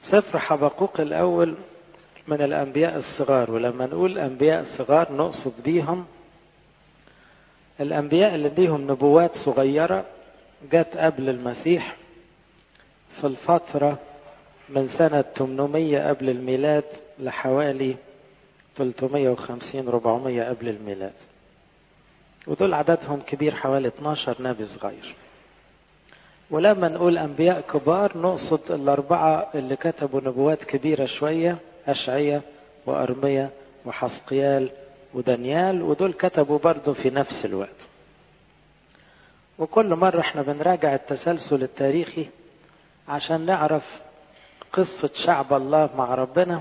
سفر حبقوق الأول من الأنبياء الصغار ولما نقول أنبياء صغار نقصد بيهم الأنبياء اللي ليهم نبوات صغيرة جت قبل المسيح في الفترة من سنة 800 قبل الميلاد لحوالي 350 400 قبل الميلاد ودول عددهم كبير حوالي 12 نبي صغير ولما نقول أنبياء كبار نقصد الأربعة اللي كتبوا نبوات كبيرة شوية أشعية وأرمية وحسقيال ودانيال ودول كتبوا برضه في نفس الوقت وكل مرة احنا بنراجع التسلسل التاريخي عشان نعرف قصة شعب الله مع ربنا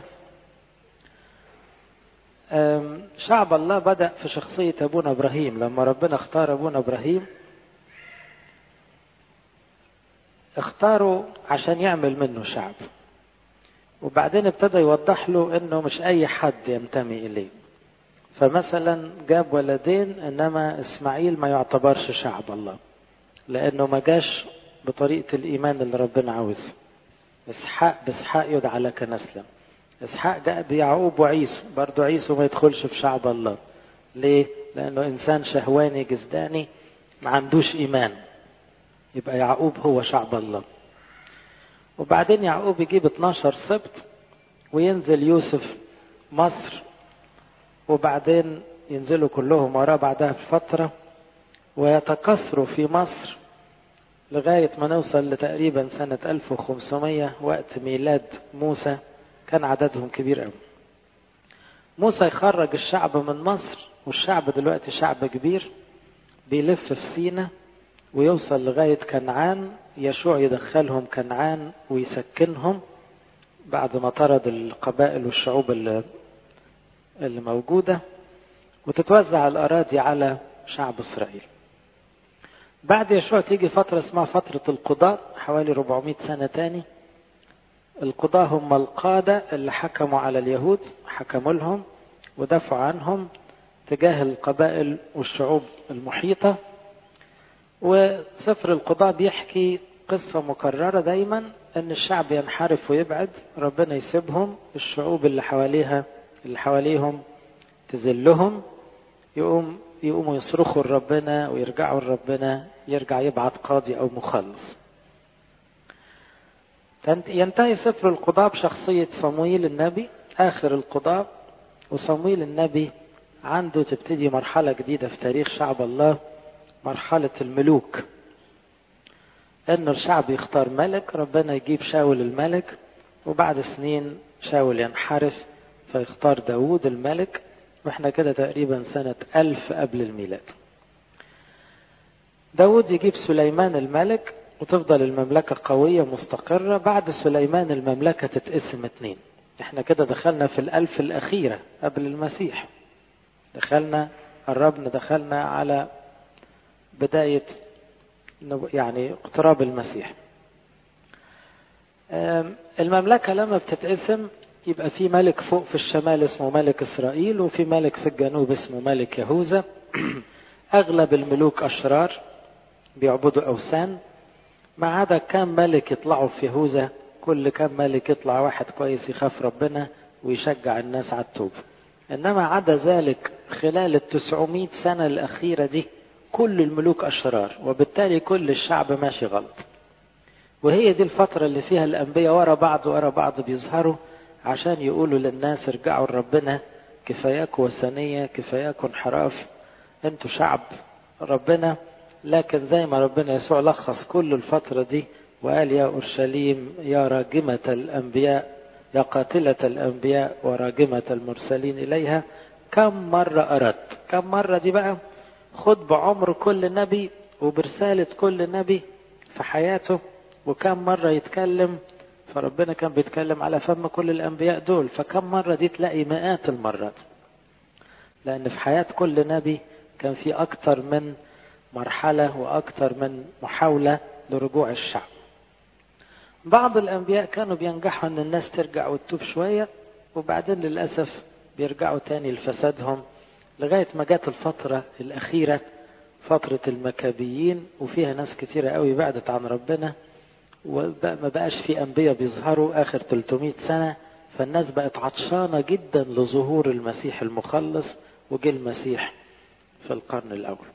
شعب الله بدأ في شخصية أبونا إبراهيم لما ربنا اختار أبونا إبراهيم اختاره عشان يعمل منه شعب وبعدين ابتدى يوضح له انه مش اي حد ينتمي اليه فمثلا جاب ولدين انما اسماعيل ما يعتبرش شعب الله لانه ما جاش بطريقه الايمان اللي ربنا عاوزها اسحاق باسحاق يدعى لك نسلا اسحاق جاء بيعقوب وعيسو برضه عيسو ما يدخلش في شعب الله ليه لانه انسان شهواني جسداني ما عندوش ايمان يبقى يعقوب هو شعب الله وبعدين يعقوب يجيب 12 سبط وينزل يوسف مصر وبعدين ينزلوا كلهم وراه بعدها بفترة ويتكاثروا في مصر لغاية ما نوصل لتقريبا سنة 1500 وقت ميلاد موسى كان عددهم كبير قوي موسى يخرج الشعب من مصر والشعب دلوقتي شعب كبير بيلف في سينا ويوصل لغاية كنعان يشوع يدخلهم كنعان ويسكنهم بعد ما طرد القبائل والشعوب اللي, اللي موجودة وتتوزع الأراضي على شعب إسرائيل بعد يشوع تيجي فترة اسمها فترة القضاء حوالي 400 سنة تاني القضاة هم القادة اللي حكموا على اليهود حكموا لهم ودافعوا عنهم تجاه القبائل والشعوب المحيطة وسفر القضاء بيحكي قصة مكررة دايما ان الشعب ينحرف ويبعد ربنا يسيبهم الشعوب اللي حواليها اللي حواليهم تذلهم يقوم يقوموا يصرخوا لربنا ويرجعوا لربنا يرجع يبعت قاضي او مخلص ينتهي سفر القضاء بشخصية صمويل النبي آخر القضاء وصمويل النبي عنده تبتدي مرحلة جديدة في تاريخ شعب الله مرحلة الملوك انه الشعب يختار ملك ربنا يجيب شاول الملك وبعد سنين شاول ينحرف فيختار داود الملك واحنا كده تقريبا سنة ألف قبل الميلاد داود يجيب سليمان الملك وتفضل المملكة قوية مستقرة بعد سليمان المملكة تتقسم اتنين احنا كده دخلنا في الألف الأخيرة قبل المسيح دخلنا قربنا دخلنا على بداية يعني اقتراب المسيح المملكة لما بتتقسم يبقى في ملك فوق في الشمال اسمه ملك إسرائيل وفي ملك في الجنوب اسمه ملك يهوذا أغلب الملوك أشرار بيعبدوا أوثان ما عدا كام ملك يطلعوا في يهوذا كل كام ملك يطلع واحد كويس يخاف ربنا ويشجع الناس على التوبة إنما عدا ذلك خلال التسعمائة سنة الأخيرة دي كل الملوك أشرار وبالتالي كل الشعب ماشي غلط وهي دي الفترة اللي فيها الأنبياء ورا بعض ورا بعض بيظهروا عشان يقولوا للناس ارجعوا لربنا كفاياكم وثنية كفاياكم انحراف انتوا شعب ربنا لكن زي ما ربنا يسوع لخص كل الفترة دي وقال يا أورشليم يا راجمة الأنبياء يا قاتلة الأنبياء وراجمة المرسلين إليها كم مرة أردت كم مرة دي بقى خد بعمر كل نبي وبرسالة كل نبي في حياته وكم مرة يتكلم فربنا كان بيتكلم على فم كل الأنبياء دول فكم مرة دي تلاقي مئات المرات لأن في حياة كل نبي كان في أكتر من مرحلة وأكتر من محاولة لرجوع الشعب بعض الأنبياء كانوا بينجحوا أن الناس ترجع وتتوب شوية وبعدين للأسف بيرجعوا تاني لفسادهم لغاية ما جت الفترة الأخيرة فترة المكابيين وفيها ناس كتيرة قوي بعدت عن ربنا وما بقاش في أنبياء بيظهروا آخر 300 سنة فالناس بقت عطشانة جدا لظهور المسيح المخلص وجه المسيح في القرن الأول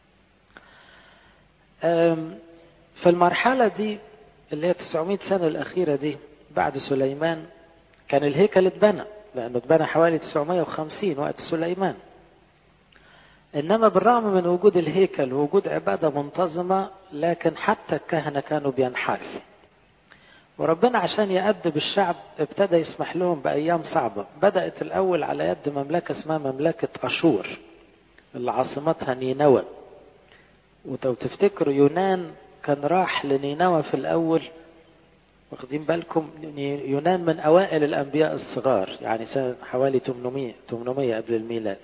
في المرحلة دي اللي هي 900 سنة الأخيرة دي بعد سليمان كان الهيكل اتبنى لأنه اتبنى حوالي 950 وقت سليمان إنما بالرغم من وجود الهيكل ووجود عبادة منتظمة لكن حتى الكهنة كانوا بينحرفوا وربنا عشان يأدب الشعب ابتدى يسمح لهم بأيام صعبة بدأت الأول على يد مملكة اسمها مملكة أشور اللي عاصمتها نينوى ولو تفتكروا يونان كان راح لنينوى في الأول واخدين بالكم يونان من أوائل الأنبياء الصغار يعني سنة حوالي 800 800 قبل الميلاد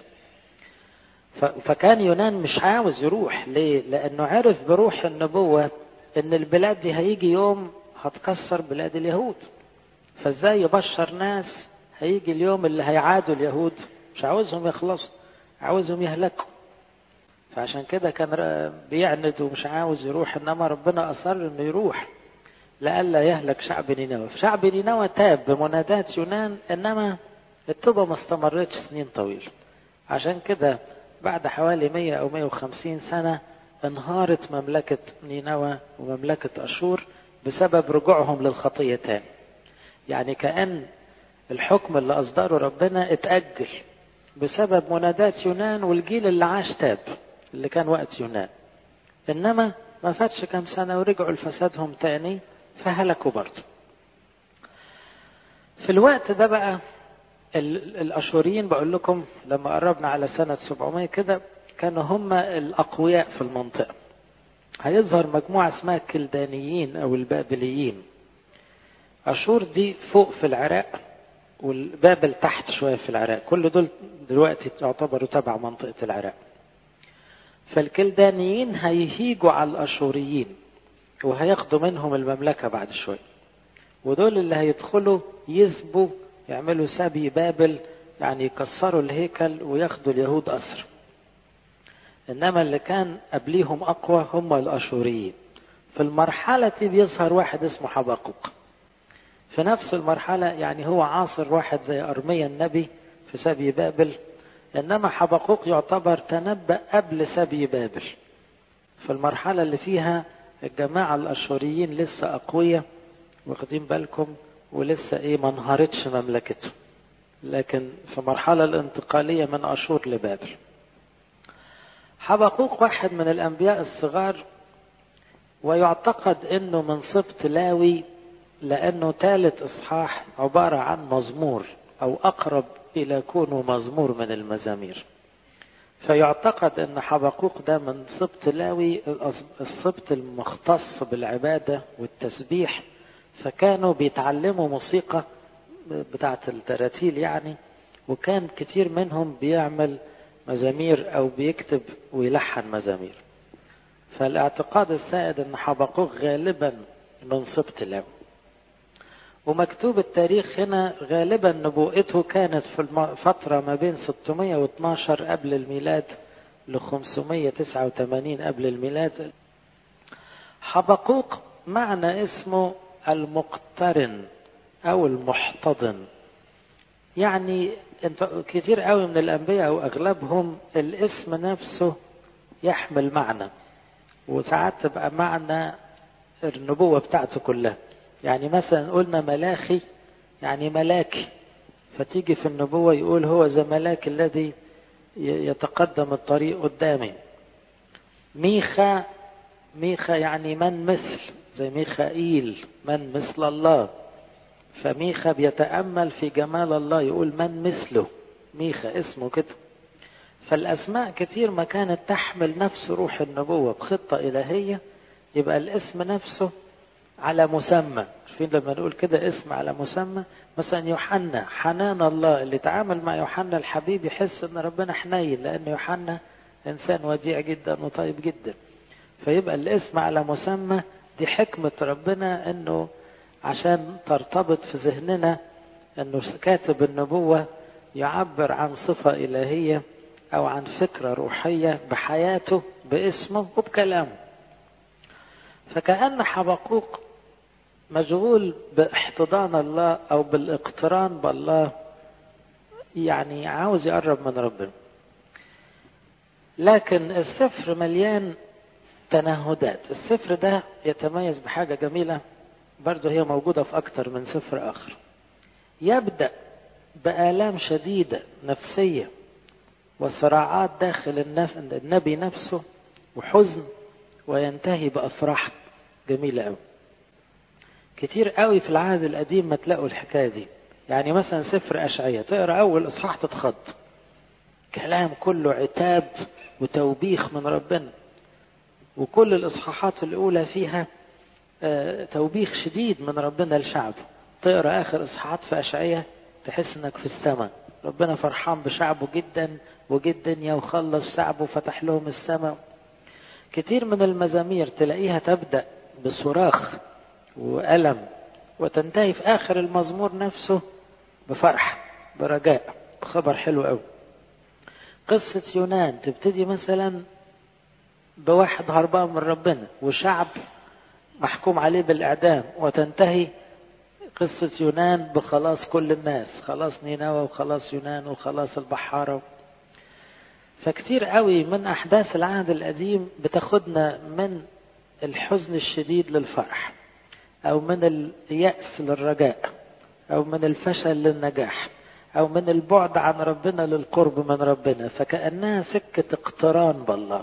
فكان يونان مش عاوز يروح ليه؟ لأنه عرف بروح النبوة إن البلاد دي هيجي يوم هتكسر بلاد اليهود فازاي يبشر ناس هيجي اليوم اللي هيعادوا اليهود مش عاوزهم يخلصوا عاوزهم يهلكوا فعشان كده كان بيعند ومش عاوز يروح انما ربنا اصر انه يروح لئلا يهلك شعب نينوى شعب نينوى تاب بمنادات يونان انما التوبه ما استمرتش سنين طويله عشان كده بعد حوالي 100 او 150 سنه انهارت مملكه نينوى ومملكه اشور بسبب رجوعهم للخطيه تاني يعني كأن الحكم اللي أصدره ربنا اتأجل بسبب منادات يونان والجيل اللي عاش تاب اللي كان وقت يونان إنما ما فاتش كام سنة ورجعوا لفسادهم تاني فهلكوا برضه في الوقت ده بقى الأشوريين بقول لكم لما قربنا على سنة 700 كده كانوا هم الأقوياء في المنطقة هيظهر مجموعة اسمها الكلدانيين أو البابليين أشور دي فوق في العراق والبابل تحت شوية في العراق كل دول دلوقتي يعتبروا تبع منطقة العراق فالكلدانيين هيهيجوا على الأشوريين وهياخدوا منهم المملكة بعد شوية ودول اللي هيدخلوا يسبوا يعملوا سبي بابل يعني يكسروا الهيكل وياخدوا اليهود أسر إنما اللي كان قبليهم أقوى هم الأشوريين في المرحلة دي بيظهر واحد اسمه حبقوق في نفس المرحلة يعني هو عاصر واحد زي أرميا النبي في سبي بابل إنما حبقوق يعتبر تنبأ قبل سبي بابل في المرحلة اللي فيها الجماعة الأشوريين لسه أقوياء واخدين بالكم ولسه إيه ما انهارتش مملكته لكن في مرحلة الانتقالية من أشور لبابل حبقوق واحد من الأنبياء الصغار ويعتقد أنه من سبط لاوي لأنه ثالث إصحاح عبارة عن مزمور أو أقرب إلى كونه مزمور من المزامير فيعتقد أن حبقوق ده من سبط لاوي السبط المختص بالعبادة والتسبيح فكانوا بيتعلموا موسيقى بتاعة التراتيل يعني وكان كتير منهم بيعمل مزامير أو بيكتب ويلحن مزامير فالاعتقاد السائد أن حبقوق غالبا من سبط لاوي ومكتوب التاريخ هنا غالبا نبوءته كانت في الفترة ما بين 612 قبل الميلاد ل 589 قبل الميلاد حبقوق معنى اسمه المقترن أو المحتضن يعني انت كتير قوي من الأنبياء أو أغلبهم الاسم نفسه يحمل معنى وساعات تبقى معنى النبوة بتاعته كلها يعني مثلا قلنا ملاخي يعني ملاكي فتيجي في النبوة يقول هو ذا ملاك الذي يتقدم الطريق قدامي ميخا ميخا يعني من مثل زي ميخائيل من مثل الله فميخا بيتأمل في جمال الله يقول من مثله ميخا اسمه كده فالأسماء كتير ما كانت تحمل نفس روح النبوة بخطة إلهية يبقى الاسم نفسه على مسمى عارفين لما نقول كده اسم على مسمى مثلا يوحنا حنان الله اللي تعامل مع يوحنا الحبيب يحس ان ربنا حنين لان يوحنا انسان وديع جدا وطيب جدا فيبقى الاسم على مسمى دي حكمة ربنا انه عشان ترتبط في ذهننا انه كاتب النبوة يعبر عن صفة إلهية أو عن فكرة روحية بحياته باسمه وبكلامه فكأن حبقوق مشغول باحتضان الله او بالاقتران بالله يعني عاوز يقرب من ربنا لكن السفر مليان تنهدات السفر ده يتميز بحاجة جميلة برضه هي موجودة في أكتر من سفر آخر يبدأ بآلام شديدة نفسية وصراعات داخل النبي نفسه وحزن وينتهي بأفراح جميلة أوي كتير قوي في العهد القديم ما تلاقوا الحكاية دي يعني مثلا سفر أشعية تقرأ أول إصحاح تتخض كلام كله عتاب وتوبيخ من ربنا وكل الإصحاحات الأولى فيها توبيخ شديد من ربنا لشعبه تقرأ آخر إصحاحات في أشعية تحس إنك في السماء ربنا فرحان بشعبه جدا وجد الدنيا وخلص شعبه وفتح لهم السماء كتير من المزامير تلاقيها تبدأ بصراخ وألم وتنتهي في آخر المزمور نفسه بفرح برجاء بخبر حلو قوي قصة يونان تبتدي مثلا بواحد هربان من ربنا وشعب محكوم عليه بالإعدام وتنتهي قصة يونان بخلاص كل الناس خلاص نينوى وخلاص يونان وخلاص البحارة فكتير قوي من أحداث العهد القديم بتاخدنا من الحزن الشديد للفرح أو من اليأس للرجاء أو من الفشل للنجاح أو من البعد عن ربنا للقرب من ربنا فكأنها سكة اقتران بالله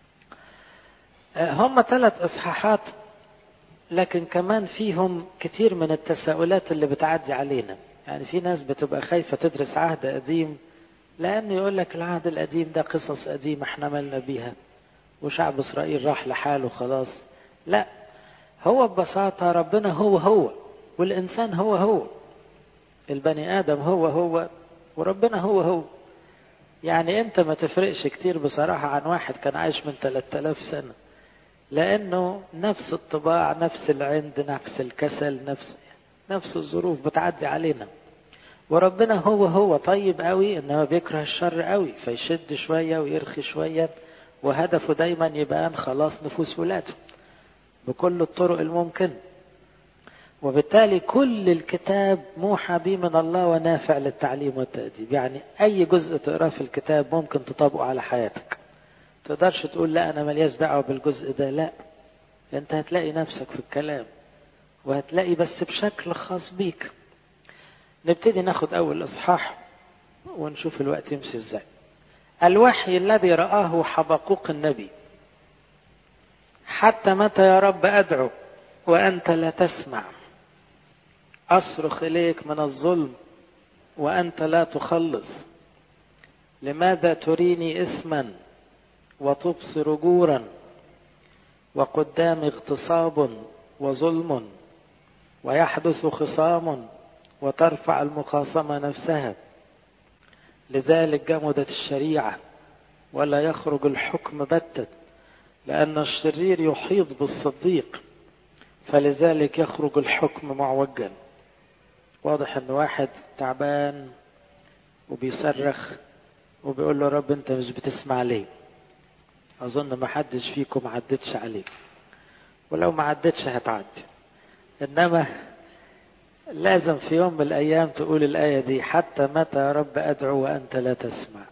هم ثلاث إصحاحات لكن كمان فيهم كتير من التساؤلات اللي بتعدي علينا يعني في ناس بتبقى خايفة تدرس عهد قديم لأنه يقول لك العهد القديم ده قصص قديمة احنا مالنا بيها وشعب إسرائيل راح لحاله خلاص لا هو ببساطة ربنا هو هو والإنسان هو هو البني آدم هو هو وربنا هو هو يعني أنت ما تفرقش كتير بصراحة عن واحد كان عايش من 3000 سنة لأنه نفس الطباع نفس العند نفس الكسل نفس نفس الظروف بتعدي علينا وربنا هو هو طيب قوي انما بيكره الشر قوي فيشد شوية ويرخي شوية وهدفه دايما يبقى خلاص نفوس ولاده بكل الطرق الممكنة وبالتالي كل الكتاب موحى به من الله ونافع للتعليم والتأديب يعني أي جزء تقراه في الكتاب ممكن تطبقه على حياتك تقدرش تقول لا أنا ملياش دعوة بالجزء ده لا أنت هتلاقي نفسك في الكلام وهتلاقي بس بشكل خاص بيك نبتدي ناخد أول إصحاح ونشوف الوقت يمشي إزاي الوحي الذي رآه حبقوق النبي حتى متى يا رب أدعو وأنت لا تسمع أصرخ إليك من الظلم وأنت لا تخلص لماذا تريني إثما وتبصر جورا وقدامي اغتصاب وظلم ويحدث خصام وترفع المخاصمة نفسها لذلك جمدت الشريعة ولا يخرج الحكم بتت لأن الشرير يحيط بالصديق فلذلك يخرج الحكم معوجا واضح ان واحد تعبان وبيصرخ وبيقول له رب انت مش بتسمع ليه اظن ما حدش فيكم عدتش عليه ولو ما عدتش هتعدي انما لازم في يوم من الايام تقول الايه دي حتى متى يا رب ادعو وانت لا تسمع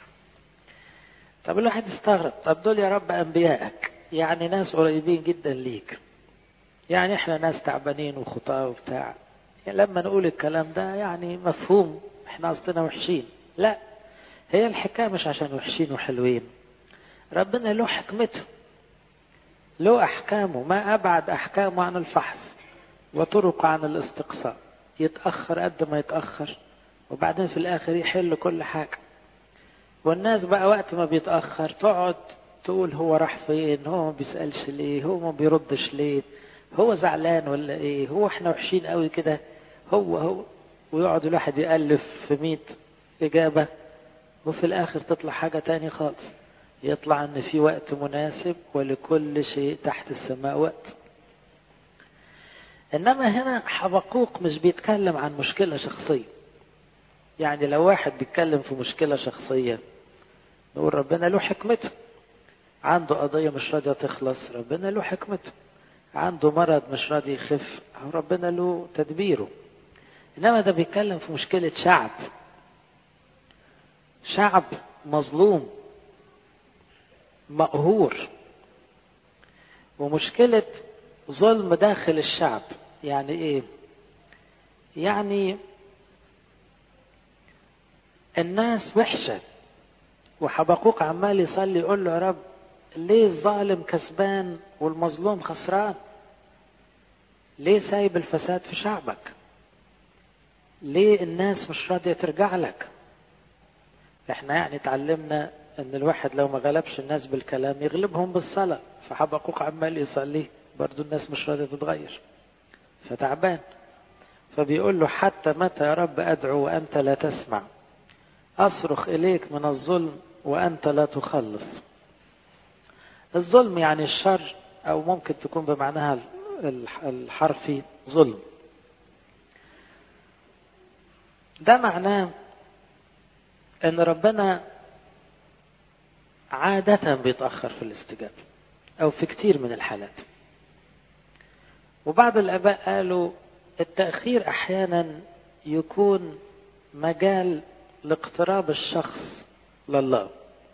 طب الواحد استغرب طب دول يا رب انبيائك يعني ناس قريبين جدا ليك يعني احنا ناس تعبانين وخطاه وبتاع يعني لما نقول الكلام ده يعني مفهوم احنا اصلنا وحشين لا هي الحكايه مش عشان وحشين وحلوين ربنا له حكمته له احكامه ما ابعد احكامه عن الفحص وطرق عن الاستقصاء يتاخر قد ما يتاخر وبعدين في الاخر يحل كل حاجه والناس بقى وقت ما بيتاخر تقعد تقول هو راح فين هو ما بيسالش ليه هو ما بيردش ليه هو زعلان ولا ايه هو احنا وحشين قوي كده هو هو ويقعد الواحد يألف في ميت إجابة وفي الآخر تطلع حاجة تاني خالص يطلع أن في وقت مناسب ولكل شيء تحت السماء وقت إنما هنا حبقوق مش بيتكلم عن مشكلة شخصية يعني لو واحد بيتكلم في مشكلة شخصية نقول ربنا له حكمته عنده قضية مش راضية تخلص ربنا له حكمته عنده مرض مش راضي يخف ربنا له تدبيره انما ده بيتكلم في مشكلة شعب شعب مظلوم مقهور ومشكلة ظلم داخل الشعب يعني ايه يعني الناس وحشة وحبقوق عمال يصلي يقول له يا رب ليه الظالم كسبان والمظلوم خسران ليه سايب الفساد في شعبك ليه الناس مش راضية ترجع لك احنا يعني اتعلمنا ان الواحد لو ما غلبش الناس بالكلام يغلبهم بالصلاة فحبقوق عمال يصلي برضو الناس مش راضية تتغير فتعبان فبيقول له حتى متى يا رب أدعو وأنت لا تسمع أصرخ إليك من الظلم وأنت لا تخلص الظلم يعني الشر أو ممكن تكون بمعناها الحرفي ظلم ده معناه ان ربنا عادة بيتأخر في الاستجابة او في كتير من الحالات وبعض الاباء قالوا التأخير احيانا يكون مجال لاقتراب الشخص لله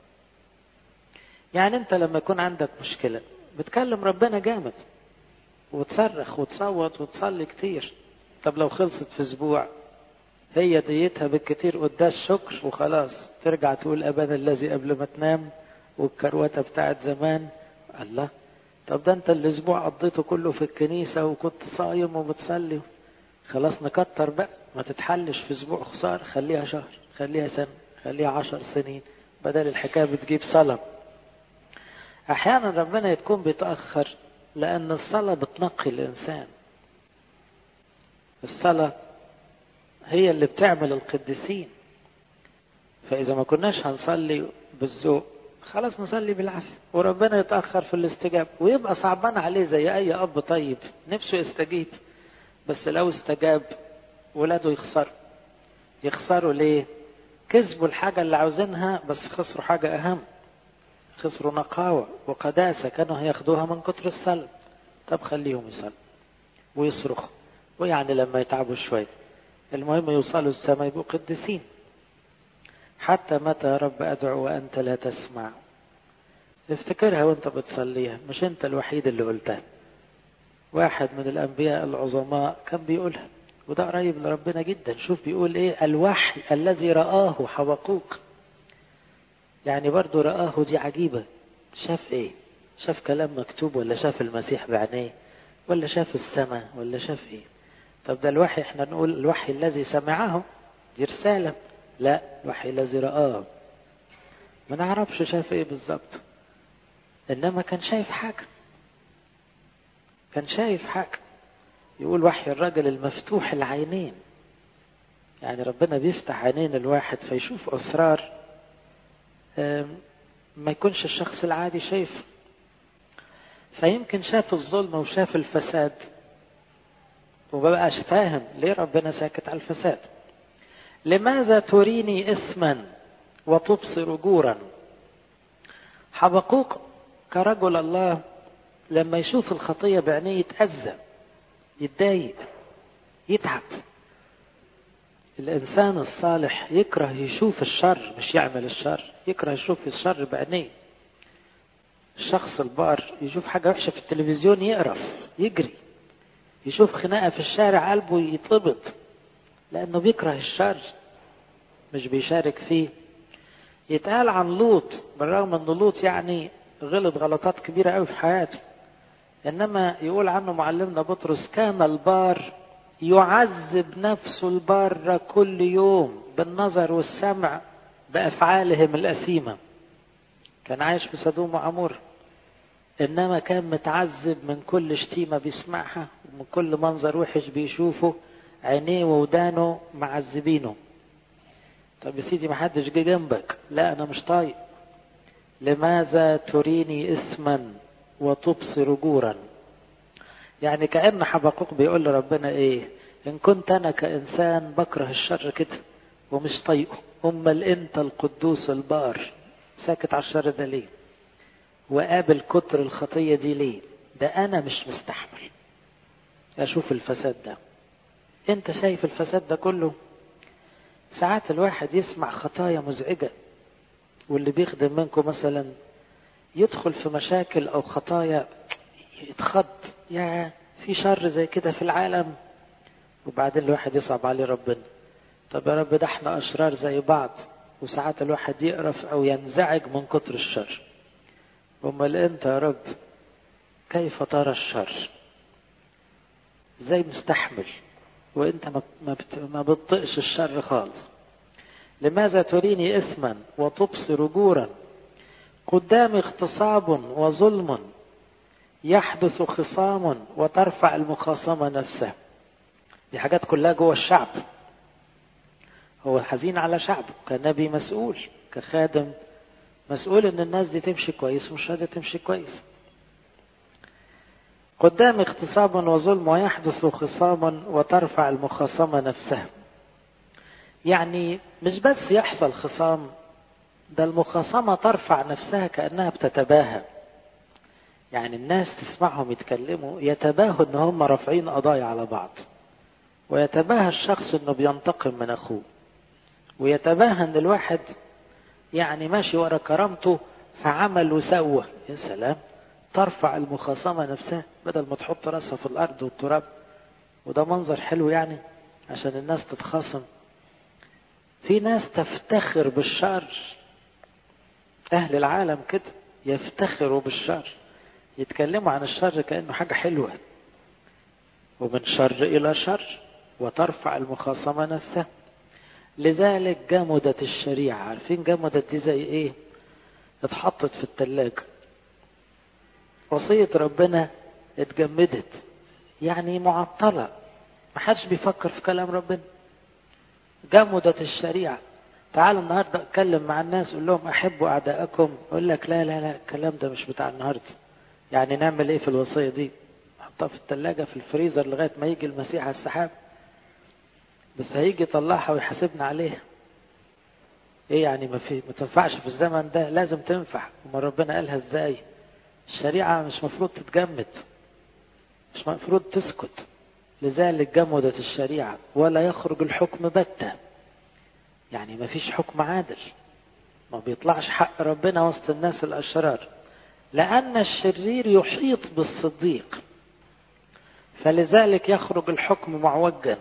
يعني انت لما يكون عندك مشكلة بتكلم ربنا جامد وتصرخ وتصوت وتصلي كتير طب لو خلصت في اسبوع هي ديتها بالكتير قداس شكر وخلاص ترجع تقول أبانا الذي قبل ما تنام والكروتة بتاعت زمان الله طب ده انت الاسبوع قضيته كله في الكنيسة وكنت صايم وبتصلي خلاص نكتر بقى ما تتحلش في اسبوع خسارة خليها شهر خليها سنة خليها عشر سنين بدل الحكاية بتجيب صلاة احيانا ربنا يكون بيتأخر لان الصلاة بتنقي الانسان الصلاة هي اللي بتعمل القديسين فإذا ما كناش هنصلي بالذوق خلاص نصلي بالعافية وربنا يتأخر في الاستجابة ويبقى صعبان عليه زي أي أب طيب نفسه يستجيب بس لو استجاب ولاده يخسروا يخسروا ليه؟ كسبوا الحاجة اللي عاوزينها بس خسروا حاجة أهم خسروا نقاوة وقداسة كانوا هياخدوها من كتر الصلاة طب خليهم يصلوا ويصرخوا ويعني لما يتعبوا شوية المهم يوصلوا السماء يبقوا قديسين حتى متى يا رب أدعو وأنت لا تسمع افتكرها وانت بتصليها مش انت الوحيد اللي قلتها واحد من الأنبياء العظماء كان بيقولها وده قريب لربنا جدا شوف بيقول ايه الوحي الذي رآه حبقوق يعني برضو رآه دي عجيبة شاف ايه شاف كلام مكتوب ولا شاف المسيح بعينيه ولا شاف السماء ولا شاف ايه طب ده الوحي احنا نقول الوحي الذي سمعه دي رسالة لا الوحي الذي رآه ما نعرفش شاف ايه بالظبط انما كان شايف حاجة كان شايف حاجة يقول وحي الرجل المفتوح العينين يعني ربنا بيفتح عينين الواحد فيشوف أسرار ما يكونش الشخص العادي شايف فيمكن شاف الظلم وشاف الفساد ومبقاش فاهم ليه ربنا ساكت على الفساد لماذا تريني اسما وتبصر جورا حبقوق كرجل الله لما يشوف الخطية بعينيه يتأذى يتضايق يتعب الإنسان الصالح يكره يشوف الشر مش يعمل الشر يكره يشوف الشر بعينيه الشخص البار يشوف حاجة وحشة في التلفزيون يقرف يجري يشوف خناقة في الشارع قلبه يتقبض لأنه بيكره الشر مش بيشارك فيه يتقال عن لوط بالرغم ان لوط يعني غلط غلطات كبيرة قوي في حياته انما يقول عنه معلمنا بطرس كان البار يعذب نفسه البار كل يوم بالنظر والسمع بافعالهم الاثيمه كان عايش في سدوم وعمور انما كان متعذب من كل شتيمه بيسمعها ومن كل منظر وحش بيشوفه عينيه وودانه معذبينه طب يا سيدي ما حدش جه جنبك لا انا مش طايق لماذا تريني اسما وتبصر جورا يعني كأن حبقوق بيقول لربنا ايه ان كنت انا كانسان بكره الشر كده ومش طايقه امال انت القدوس البار ساكت على الشر ده ليه وقابل كتر الخطية دي ليه ده أنا مش مستحمل أشوف الفساد ده أنت شايف الفساد ده كله ساعات الواحد يسمع خطايا مزعجة واللي بيخدم منكم مثلا يدخل في مشاكل أو خطايا يتخض يا في شر زي كده في العالم وبعدين الواحد يصعب عليه ربنا طب يا رب ده احنا أشرار زي بعض وساعات الواحد يقرف أو ينزعج من كتر الشر أمال أنت يا رب كيف ترى الشر ازاي مستحمل وانت ما ما بتطقش الشر خالص لماذا تريني اثما وتبصر جورا قدامي اغتصاب وظلم يحدث خصام وترفع المخاصمة نفسها دي حاجات كلها جوه الشعب هو حزين على شعبه كنبي مسؤول كخادم مسؤول ان الناس دي تمشي كويس ومش قادرة تمشي كويس قدام اغتصاب وظلم ويحدث خصام وترفع المخاصمة نفسها يعني مش بس يحصل خصام ده المخاصمة ترفع نفسها كأنها بتتباهى يعني الناس تسمعهم يتكلموا يتباهوا ان هم رافعين قضايا على بعض ويتباهى الشخص انه بينتقم من اخوه ويتباهى ان الواحد يعني ماشي ورا كرامته فعمل وسوى يا سلام ترفع المخاصمة نفسها بدل ما تحط راسها في الأرض والتراب وده منظر حلو يعني عشان الناس تتخاصم في ناس تفتخر بالشر أهل العالم كده يفتخروا بالشر يتكلموا عن الشر كأنه حاجة حلوة ومن شر إلى شر وترفع المخاصمة نفسها لذلك جمدت الشريعة عارفين جمدت دي زي ايه اتحطت في التلاجة وصية ربنا اتجمدت يعني معطلة محدش بيفكر في كلام ربنا جمدت الشريعة تعالوا النهاردة اتكلم مع الناس قول لهم احبوا اعدائكم يقول لك لا لا لا الكلام ده مش بتاع النهاردة يعني نعمل ايه في الوصية دي نحطها في التلاجة في الفريزر لغاية ما يجي المسيح على السحاب بس هيجي يطلعها ويحاسبنا عليها ايه يعني ما في ما تنفعش في الزمن ده لازم تنفع وما ربنا قالها ازاي الشريعة مش مفروض تتجمد مش مفروض تسكت لذلك جمدت الشريعة ولا يخرج الحكم بتة يعني ما فيش حكم عادل ما بيطلعش حق ربنا وسط الناس الأشرار لأن الشرير يحيط بالصديق فلذلك يخرج الحكم معوجا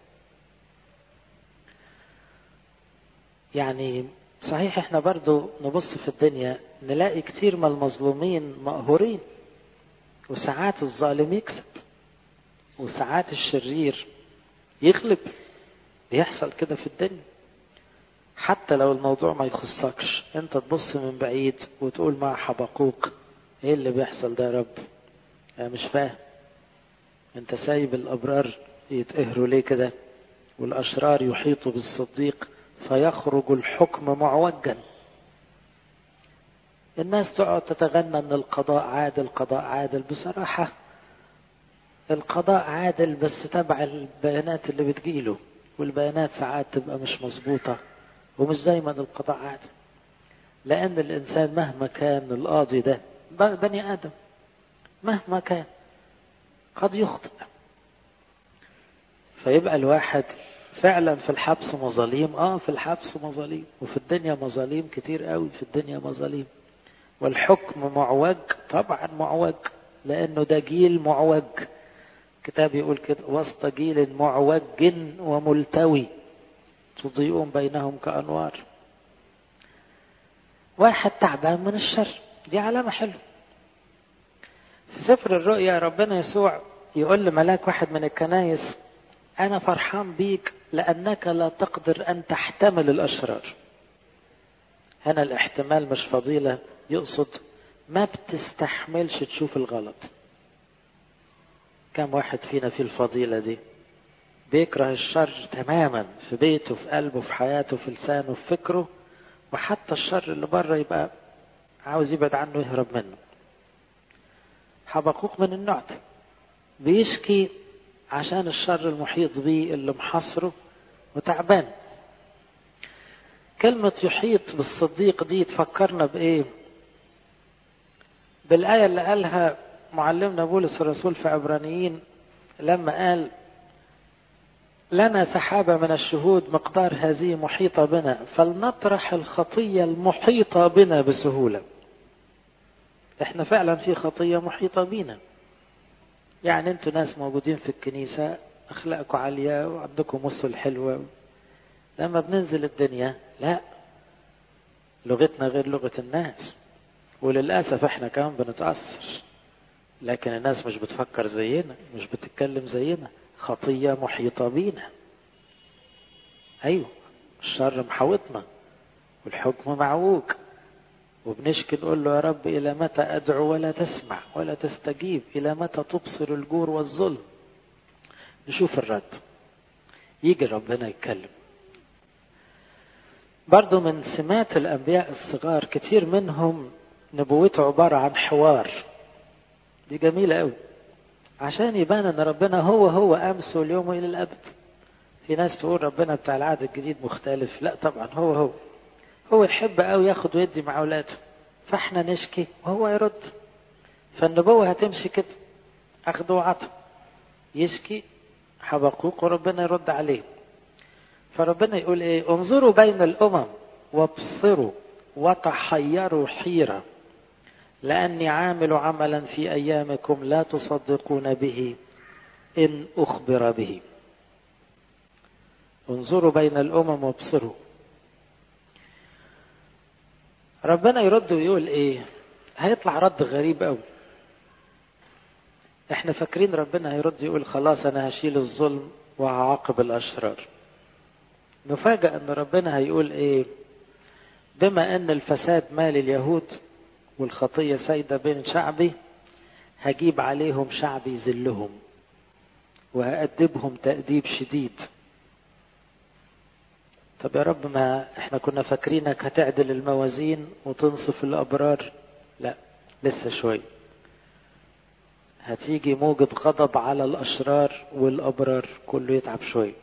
يعني صحيح احنا برضو نبص في الدنيا نلاقي كتير من المظلومين مقهورين وساعات الظالم يكسب وساعات الشرير يغلب بيحصل كده في الدنيا حتى لو الموضوع ما يخصكش انت تبص من بعيد وتقول مع حبقوق ايه اللي بيحصل ده يا رب انا مش فاهم انت سايب الابرار يتقهروا ليه كده والاشرار يحيطوا بالصديق فيخرج الحكم معوجا الناس تقعد تتغنى ان القضاء عادل قضاء عادل بصراحة القضاء عادل بس تبع البيانات اللي بتجيله والبيانات ساعات تبقى مش مظبوطة ومش دايما القضاء عادل لأن الإنسان مهما كان القاضي ده بني آدم مهما كان قد يخطئ فيبقى الواحد فعلا في الحبس مظاليم اه في الحبس مظاليم وفي الدنيا مظاليم كتير قوي في الدنيا مظاليم والحكم معوج طبعا معوج لانه ده جيل معوج كتاب يقول كده وسط جيل معوج وملتوي تضيئون بينهم كانوار واحد تعبان من الشر دي علامة حلوة في سفر الرؤيا ربنا يسوع يقول لملاك واحد من الكنايس أنا فرحان بيك لأنك لا تقدر أن تحتمل الأشرار هنا الاحتمال مش فضيلة يقصد ما بتستحملش تشوف الغلط كم واحد فينا في الفضيلة دي بيكره الشر تماما في بيته في قلبه في حياته في لسانه في فكره وحتى الشر اللي بره يبقى عاوز يبعد عنه يهرب منه حبقوق من النوع ده بيشكي عشان الشر المحيط بيه اللي محصره وتعبان كلمة يحيط بالصديق دي تفكرنا بإيه بالآية اللي قالها معلمنا بولس الرسول في عبرانيين لما قال لنا سحابة من الشهود مقدار هذه محيطة بنا فلنطرح الخطية المحيطة بنا بسهولة احنا فعلا في خطية محيطة بينا يعني انتوا ناس موجودين في الكنيسة اخلاقكم عالية وعندكم وصل حلوة لما بننزل الدنيا لا لغتنا غير لغة الناس وللأسف احنا كمان بنتأثر لكن الناس مش بتفكر زينا مش بتتكلم زينا خطية محيطة بينا أيوة الشر محاوطنا والحكم معوج وبنشكي نقول له يا رب إلى متى أدعو ولا تسمع ولا تستجيب إلى متى تبصر الجور والظلم نشوف الرد يجي ربنا يتكلم برضو من سمات الأنبياء الصغار كتير منهم نبوته عبارة عن حوار دي جميلة قوي عشان يبان ان ربنا هو هو امس واليوم والى الابد في ناس تقول ربنا بتاع العهد الجديد مختلف لا طبعا هو هو هو يحب قوي ياخد ويدي مع اولاده فاحنا نشكي وهو يرد فالنبوة هتمشي كده اخد وعطا يشكي حبقوق وربنا يرد عليه فربنا يقول ايه انظروا بين الامم وابصروا وتحيروا حيره لاني عامل عملا في ايامكم لا تصدقون به ان اخبر به انظروا بين الامم وابصروا ربنا يرد ويقول ايه هيطلع رد غريب قوي احنا فاكرين ربنا هيرد يقول خلاص انا هشيل الظلم وهعاقب الاشرار نفاجأ ان ربنا هيقول ايه بما ان الفساد مال اليهود والخطية سايدة بين شعبي هجيب عليهم شعب يذلهم وهأدبهم تأديب شديد طب يا رب ما احنا كنا فاكرينك هتعدل الموازين وتنصف الأبرار لا لسه شوي هتيجي موجة غضب على الأشرار والأبرار كله يتعب شوي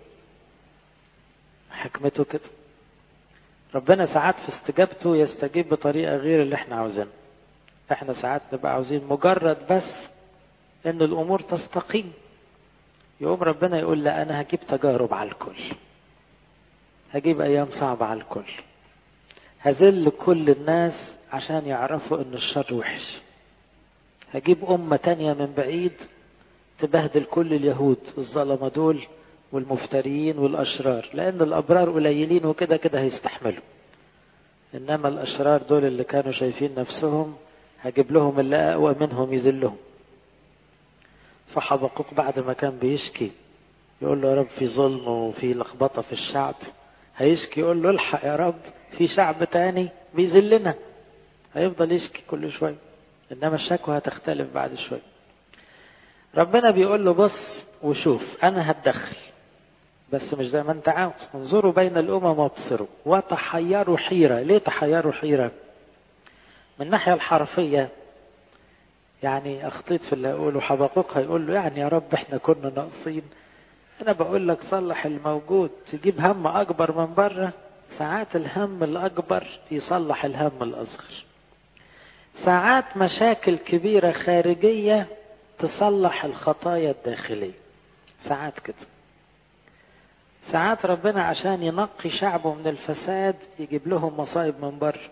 حكمته كده ربنا ساعات في استجابته يستجيب بطريقة غير اللي احنا عاوزينها احنا ساعات نبقى عاوزين مجرد بس ان الامور تستقيم يقوم ربنا يقول لا انا هجيب تجارب على الكل هجيب ايام صعبة على الكل هذل كل الناس عشان يعرفوا ان الشر وحش هجيب امة تانية من بعيد تبهدل كل اليهود الظلمة دول والمفتريين والاشرار لان الابرار قليلين وكده كده هيستحملوا انما الاشرار دول اللي كانوا شايفين نفسهم هجيب لهم اللي اقوى منهم يذلهم فحبقوق بعد ما كان بيشكي يقول له يا رب في ظلم وفي لخبطة في الشعب هيشكي يقول له الحق يا رب في شعب تاني بيذلنا هيفضل يشكي كل شوية انما الشكوى هتختلف بعد شوية ربنا بيقول له بص وشوف انا هتدخل بس مش زي ما انت عاوز انظروا بين الامم وابصروا وتحيروا حيرة ليه تحيروا حيرة من الناحية الحرفية يعني اخطيت في اللي اقوله حبقوق هيقول له يعني يا رب احنا كنا ناقصين انا بقول لك صلح الموجود تجيب هم اكبر من بره ساعات الهم الاكبر يصلح الهم الاصغر ساعات مشاكل كبيرة خارجية تصلح الخطايا الداخلية ساعات كده ساعات ربنا عشان ينقي شعبه من الفساد يجيب لهم مصايب من بره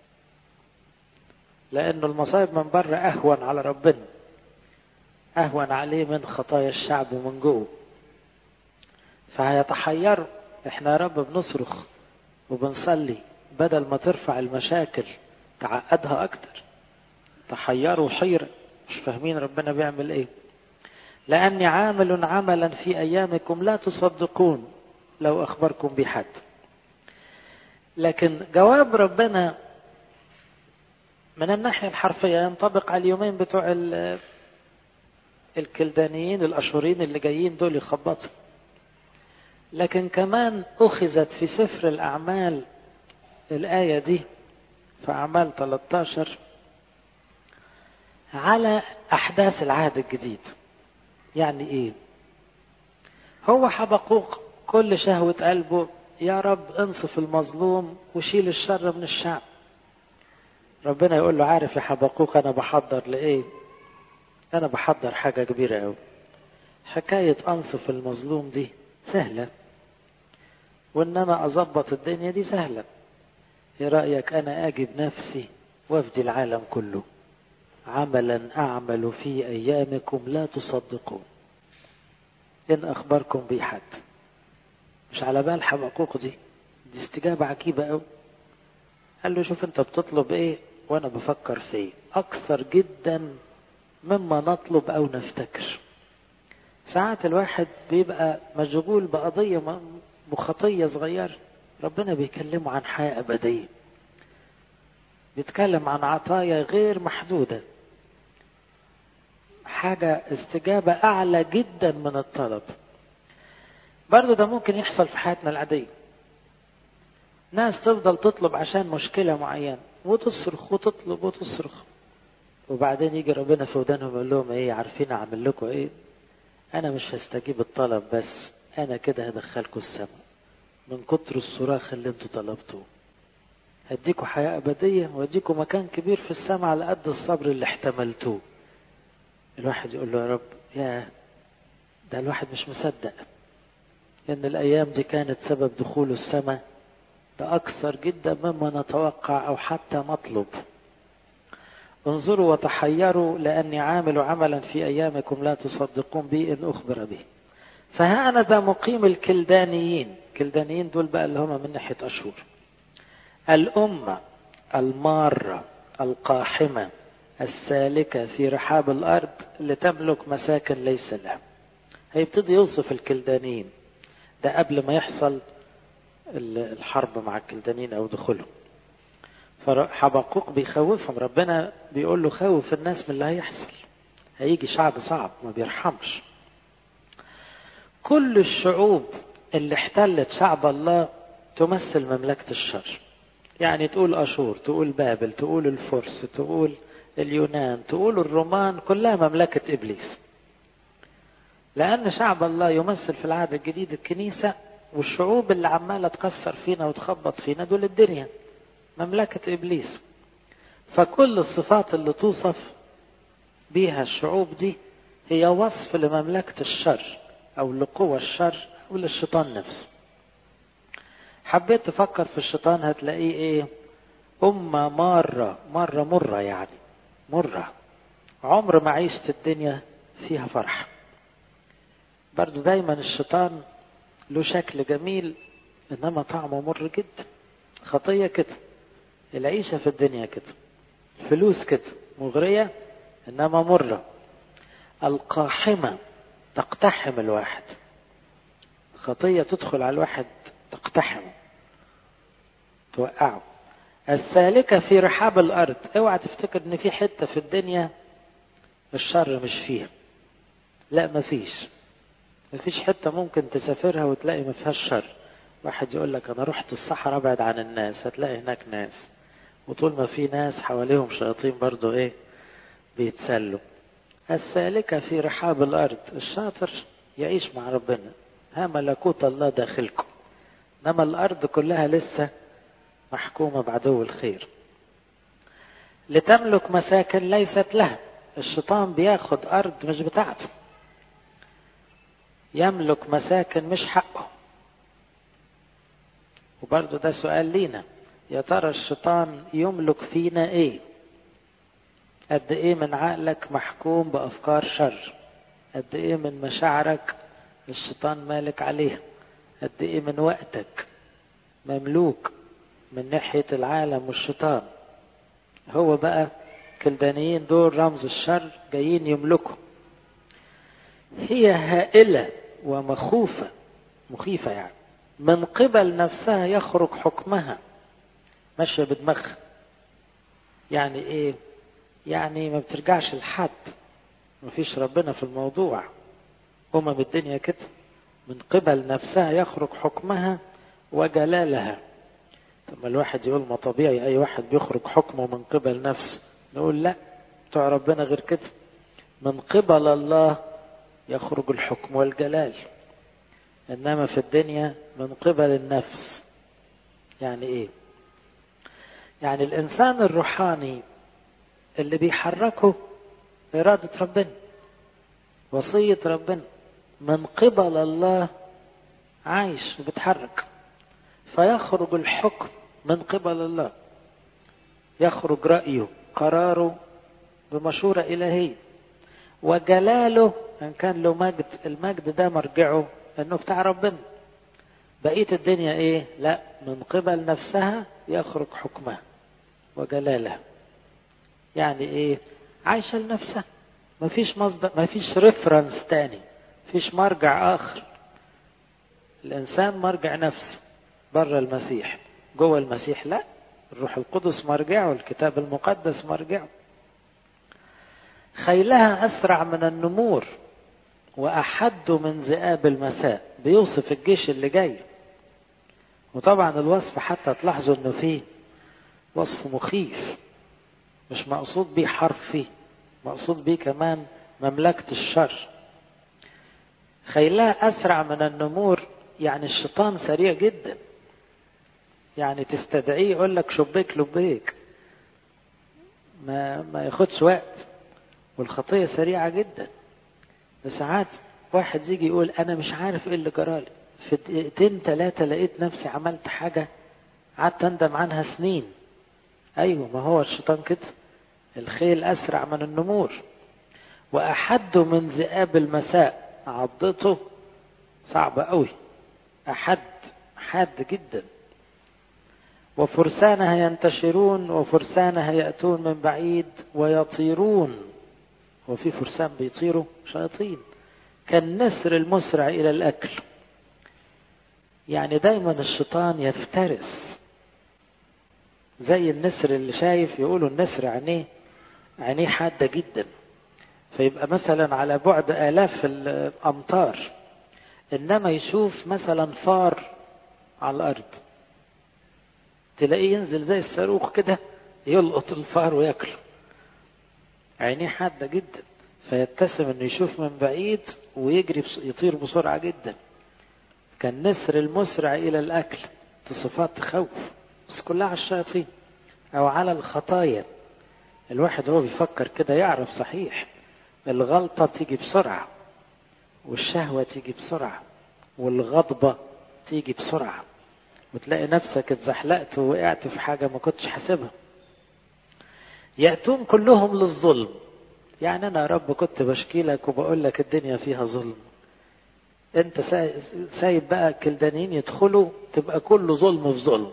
لأنه المصايب من بره أهون على ربنا أهون عليه من خطايا الشعب من جوه فهيتحيروا احنا يا رب بنصرخ وبنصلي بدل ما ترفع المشاكل تعقدها أكتر تحيروا حيرة مش فاهمين ربنا بيعمل ايه لأني عامل عملا في أيامكم لا تصدقون لو أخبركم بحد لكن جواب ربنا من الناحية الحرفية ينطبق على اليومين بتوع الكلدانيين الأشورين اللي جايين دول يخبطوا لكن كمان أخذت في سفر الأعمال الآية دي في أعمال 13 على أحداث العهد الجديد يعني إيه هو حبقوق كل شهوة قلبه يا رب انصف المظلوم وشيل الشر من الشعب ربنا يقول له عارف يا حبقوق أنا بحضر لإيه أنا بحضر حاجة كبيرة أوي حكاية أنصف المظلوم دي سهلة وإنما أظبط الدنيا دي سهلة إيه رأيك أنا أجي بنفسي وافدي العالم كله عملا أعمل في أيامكم لا تصدقون إن أخبركم بي حد مش على بال حقوق دي دي استجابة عجيبة أوي قال له شوف أنت بتطلب إيه وأنا بفكر في إيه أكثر جدا مما نطلب أو نفتكر ساعات الواحد بيبقى مشغول بقضية بخطية صغيرة ربنا بيكلمه عن حياة أبدية بيتكلم عن عطايا غير محدودة حاجة استجابة أعلى جدا من الطلب برضه ده ممكن يحصل في حياتنا العادية ناس تفضل تطلب عشان مشكلة معينة وتصرخ وتطلب وتصرخ وبعدين يجي ربنا في ودانهم يقول لهم ايه عارفين اعمل لكم ايه انا مش هستجيب الطلب بس انا كده هدخلكم السماء من كتر الصراخ اللي انتوا طلبتوه هديكوا حياة أبدية واديكوا مكان كبير في السماء على قد الصبر اللي احتملتوه الواحد يقول له يا رب يا ده الواحد مش مصدق ان الايام دي كانت سبب دخول السماء ده اكثر جدا مما نتوقع او حتى نطلب انظروا وتحيروا لاني عامل عملا في ايامكم لا تصدقون بي ان اخبر به فها انا ذا مقيم الكلدانيين الكلدانيين دول بقى اللي هم من ناحيه اشهر الامه الماره القاحمه السالكة في رحاب الأرض لتملك مساكن ليس لها هيبتدي يوصف الكلدانيين ده قبل ما يحصل الحرب مع الكلدانيين أو دخولهم فحبقوق بيخوفهم ربنا بيقول له خوف الناس من اللي هيحصل هيجي شعب صعب ما بيرحمش كل الشعوب اللي احتلت شعب الله تمثل مملكة الشر يعني تقول أشور تقول بابل تقول الفرس تقول اليونان تقول الرومان كلها مملكة إبليس لأن شعب الله يمثل في العهد الجديد الكنيسة والشعوب اللي عمالة تكسر فينا وتخبط فينا دول الدنيا مملكة إبليس فكل الصفات اللي توصف بيها الشعوب دي هي وصف لمملكة الشر أو لقوى الشر أو للشيطان نفسه حبيت تفكر في الشيطان هتلاقيه ايه أمة مرة مرة مرة يعني مرة عمر ما عيشت الدنيا فيها فرح برضو دايما الشيطان له شكل جميل انما طعمه مر جدا خطية كده العيشة في الدنيا كده فلوس كده مغرية انما مرة القاحمة تقتحم الواحد خطية تدخل على الواحد تقتحمه توقعه السالكة في رحاب الأرض اوعى تفتكر ان في حتة في الدنيا الشر مش فيها لا مفيش مفيش حتة ممكن تسافرها وتلاقي ما فيهاش شر واحد يقول لك انا رحت الصحراء ابعد عن الناس هتلاقي هناك ناس وطول ما في ناس حواليهم شياطين برضو ايه بيتسلوا السالكة في رحاب الأرض الشاطر يعيش مع ربنا ها ملكوت الله داخلكم انما الأرض كلها لسه محكومة بعدو الخير لتملك مساكن ليست لها الشيطان بياخد أرض مش بتاعته يملك مساكن مش حقه وبرضه ده سؤال لينا يا ترى الشيطان يملك فينا ايه قد ايه من عقلك محكوم بافكار شر قد ايه من مشاعرك الشيطان مالك عليها قد ايه من وقتك مملوك من ناحية العالم والشيطان هو بقى كلدانيين دول رمز الشر جايين يملكوا هي هائلة ومخوفة مخيفة يعني من قبل نفسها يخرج حكمها ماشية بدماغها يعني ايه يعني ما بترجعش لحد مفيش ربنا في الموضوع أمم الدنيا كده من قبل نفسها يخرج حكمها وجلالها طب الواحد يقول ما طبيعي أي واحد بيخرج حكمه من قبل نفسه نقول لا بتوع ربنا غير كده من قبل الله يخرج الحكم والجلال إنما في الدنيا من قبل النفس يعني إيه يعني الإنسان الروحاني اللي بيحركه إرادة ربنا وصية ربنا من قبل الله عايش وبتحرك فيخرج الحكم من قبل الله يخرج رأيه قراره بمشورة إلهية وجلاله إن كان له مجد المجد ده مرجعه إنه بتاع ربنا بقية الدنيا إيه لا من قبل نفسها يخرج حكمها وجلالها يعني إيه عايشة لنفسها مفيش مصدر مفيش ريفرنس تاني مفيش مرجع آخر الإنسان مرجع نفسه بره المسيح جوه المسيح لا الروح القدس مرجعه الكتاب المقدس مرجعه خيلها أسرع من النمور وأحد من ذئاب المساء بيوصف الجيش اللي جاي وطبعا الوصف حتى تلاحظوا انه فيه وصف مخيف مش مقصود بيه حرفي مقصود بيه كمان مملكة الشر خيلها أسرع من النمور يعني الشيطان سريع جدا يعني تستدعيه يقول لك شبيك لبيك ما ما ياخدش وقت والخطية سريعة جدا ساعات واحد يجي يقول أنا مش عارف إيه اللي جرالي في دقيقتين ثلاثة لقيت نفسي عملت حاجة قعدت أندم عنها سنين أيوة ما هو الشيطان كده الخيل أسرع من النمور وأحد من ذئاب المساء عضته صعبة قوي أحد حاد جدا وفرسانها ينتشرون وفرسانها يأتون من بعيد ويطيرون وفي فرسان بيطيروا شياطين كالنسر المسرع إلى الأكل يعني دايما الشيطان يفترس زي النسر اللي شايف يقولوا النسر عينيه عينيه حادة جدا فيبقى مثلا على بعد آلاف الأمتار إنما يشوف مثلا فار على الأرض تلاقيه ينزل زي الصاروخ كده يلقط الفار وياكله عينيه حادة جدا فيتسم انه يشوف من بعيد ويجري يطير بسرعة جدا كالنسر المسرع الى الاكل صفات تخوف بس كلها على الشياطين او على الخطايا الواحد هو بيفكر كده يعرف صحيح الغلطة تيجي بسرعة والشهوة تيجي بسرعة والغضبة تيجي بسرعة وتلاقي نفسك اتزحلقت ووقعت في حاجة ما كنتش حاسبها يأتون كلهم للظلم يعني أنا يا رب كنت بشكي لك وبقول لك الدنيا فيها ظلم أنت سايب بقى كلدانيين يدخلوا تبقى كله ظلم في ظلم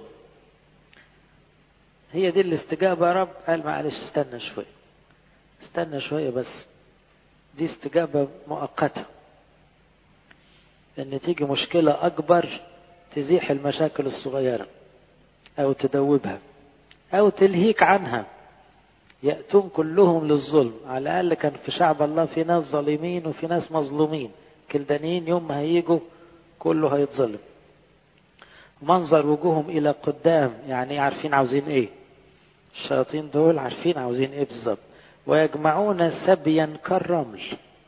هي دي الاستجابة يا رب قال معلش استنى شوية استنى شوية بس دي استجابة مؤقتة ان تيجي مشكلة اكبر تزيح المشاكل الصغيرة او تدوبها او تلهيك عنها يأتون كلهم للظلم على الأقل كان في شعب الله في ناس ظالمين وفي ناس مظلومين كلدانيين يوم ما هيجوا كله هيتظلم منظر وجوههم إلى قدام يعني عارفين عاوزين إيه الشياطين دول عارفين عاوزين إيه بالظبط ويجمعون سبيا كالرمل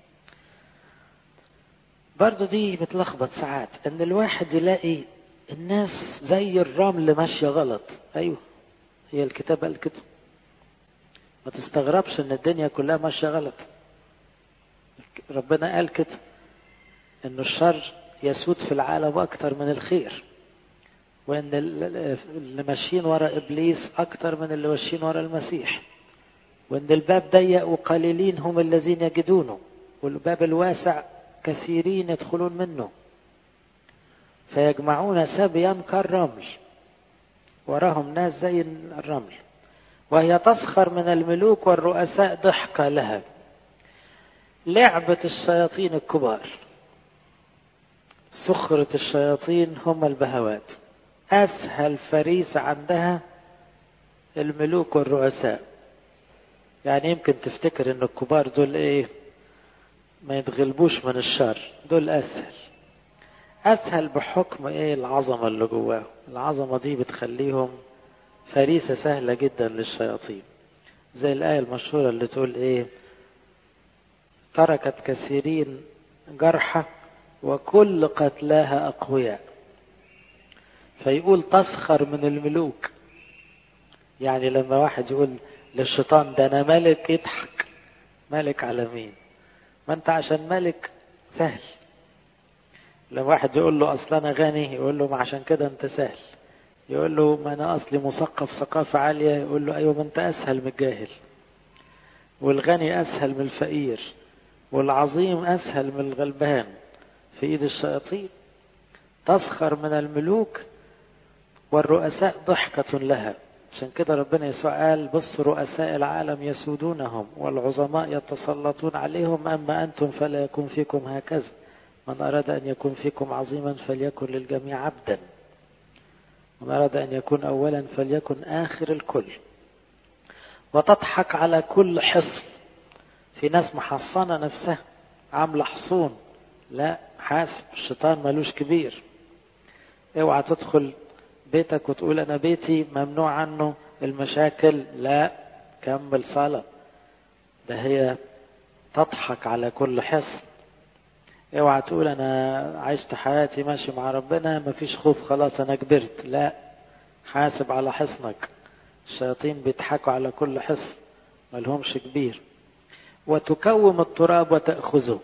برضو دي بتلخبط ساعات ان الواحد يلاقي الناس زي الرمل ماشية غلط ايوه هي الكتاب قال كده ما تستغربش ان الدنيا كلها ماشية غلط ربنا قال كده ان الشر يسود في العالم اكتر من الخير وان اللي ماشيين ورا ابليس اكتر من اللي ماشيين ورا المسيح وان الباب ضيق وقليلين هم الذين يجدونه والباب الواسع كثيرين يدخلون منه فيجمعون سبيا كالرمل وراهم ناس زي الرمل وهي تسخر من الملوك والرؤساء ضحكة لها لعبة الشياطين الكبار سخرة الشياطين هم البهوات أسهل فريسة عندها الملوك والرؤساء يعني يمكن تفتكر ان الكبار دول ايه ما يتغلبوش من الشر دول اسهل اسهل بحكم ايه العظمة اللي جواهم العظمة دي بتخليهم فريسة سهلة جدا للشياطين زي الآية المشهورة اللي تقول ايه تركت كثيرين جرحى وكل قتلاها أقوياء فيقول تسخر من الملوك يعني لما واحد يقول للشيطان ده أنا ملك يضحك ملك على مين ما انت عشان ملك سهل لو واحد يقول له اصل انا غني يقول له ما عشان كده انت سهل يقول له ما انا اصلي مثقف ثقافة عالية يقول له ايوه ما انت اسهل من الجاهل والغني اسهل من الفقير والعظيم اسهل من الغلبان في ايد الشياطين تسخر من الملوك والرؤساء ضحكة لها عشان كده ربنا يسوع قال بص رؤساء العالم يسودونهم والعظماء يتسلطون عليهم أما أنتم فلا يكون فيكم هكذا من أراد أن يكون فيكم عظيما فليكن للجميع عبدا من أراد أن يكون أولا فليكن آخر الكل وتضحك على كل حصن في ناس محصنة نفسها عاملة حصون لا حاسب الشيطان ملوش كبير اوعى تدخل بيتك وتقول انا بيتي ممنوع عنه المشاكل لا كمل صلاة ده هي تضحك على كل حصن اوعى تقول انا عشت حياتي ماشي مع ربنا مفيش خوف خلاص انا كبرت لا حاسب على حصنك الشياطين بيضحكوا على كل حصن ملهمش كبير وتكوم التراب وتأخذه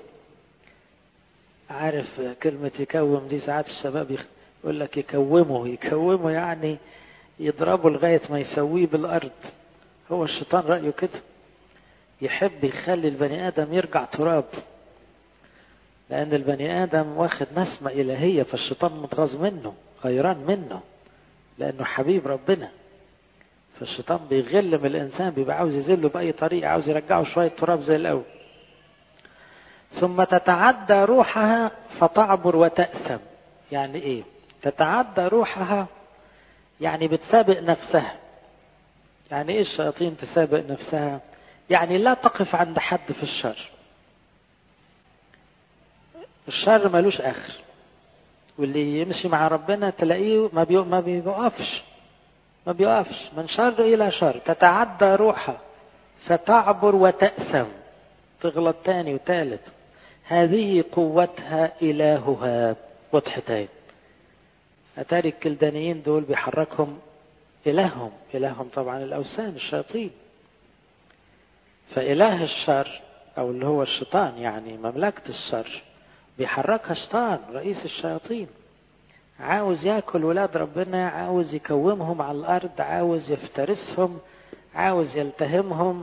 عارف كلمة يكوم دي ساعات الشباب يقول لك يكومه يكومه يعني يضربه لغاية ما يسويه بالأرض هو الشيطان رأيه كده يحب يخلي البني آدم يرجع تراب لأن البني آدم واخد نسمة إلهية فالشيطان متغاظ منه غيران منه لأنه حبيب ربنا فالشيطان بيغل من الإنسان بيبقى عاوز يذله بأي طريقة عاوز يرجعه شوية تراب زي الأول ثم تتعدى روحها فتعبر وتأثم يعني إيه تتعدى روحها يعني بتسابق نفسها يعني ايه الشياطين تسابق نفسها يعني لا تقف عند حد في الشر الشر ملوش اخر واللي يمشي مع ربنا تلاقيه ما بي... ما بيوقفش ما بيوقفش من شر الى شر تتعدى روحها فتعبر وتأثم تغلط تاني وتالت هذه قوتها إلهها وضحتين أتاري الكلدانيين دول بيحركهم إلههم إلههم طبعا الأوثان الشياطين فإله الشر أو اللي هو الشيطان يعني مملكة الشر بيحركها شيطان رئيس الشياطين عاوز ياكل ولاد ربنا عاوز يكومهم على الأرض عاوز يفترسهم عاوز يلتهمهم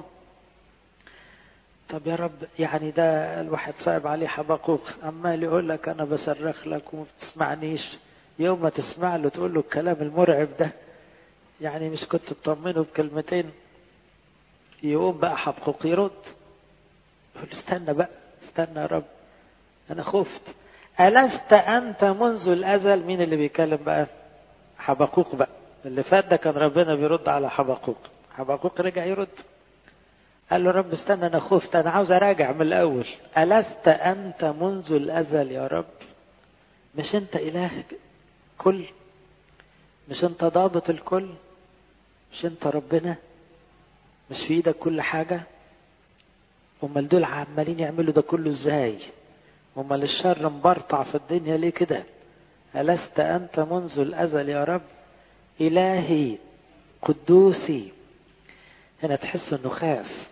طب يا رب يعني ده الواحد صعب عليه حبقوق عمال يقول لك أنا بصرخ لك وما بتسمعنيش يوم ما تسمع له تقول له الكلام المرعب ده يعني مش كنت تطمنه بكلمتين يقوم بقى حبقوق يرد يقول استنى بقى استنى يا رب انا خفت ألست أنت منذ الأزل مين اللي بيتكلم بقى حبقوق بقى اللي فات ده كان ربنا بيرد على حبقوق حبقوق رجع يرد قال له رب استنى أنا خفت أنا عاوز أراجع من الأول ألست أنت منذ الأزل يا رب مش أنت إله كل مش أنت ضابط الكل مش أنت ربنا مش في إيدك كل حاجة امال دول عمالين يعملوا ده كله ازاي امال الشر مبرطع في الدنيا ليه كده ألست أنت منذ الأزل يا رب إلهي قدوسي هنا تحس انه خاف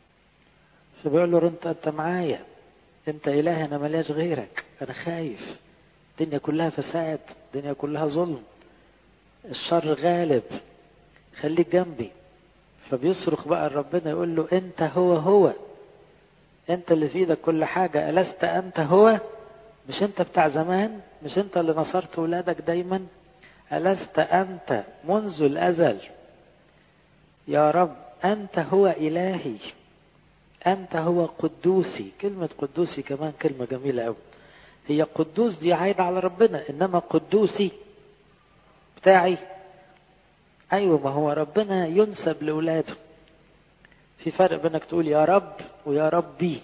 فبيقول له انت انت معايا انت اله انا ملياش غيرك انا خايف الدنيا كلها فساد الدنيا كلها ظلم الشر غالب خليك جنبي فبيصرخ بقى ربنا يقول له انت هو هو انت اللي في ايدك كل حاجة ألست أنت هو مش انت بتاع زمان مش انت اللي نصرت ولادك دايما ألست أنت منذ الأزل يا رب أنت هو إلهي أنت هو قدوسي كلمة قدوسي كمان كلمة جميلة أوي هي قدوس دي عايدة على ربنا إنما قدوسي بتاعي أيوة ما هو ربنا ينسب لأولاده في فرق بينك تقول يا رب ويا ربي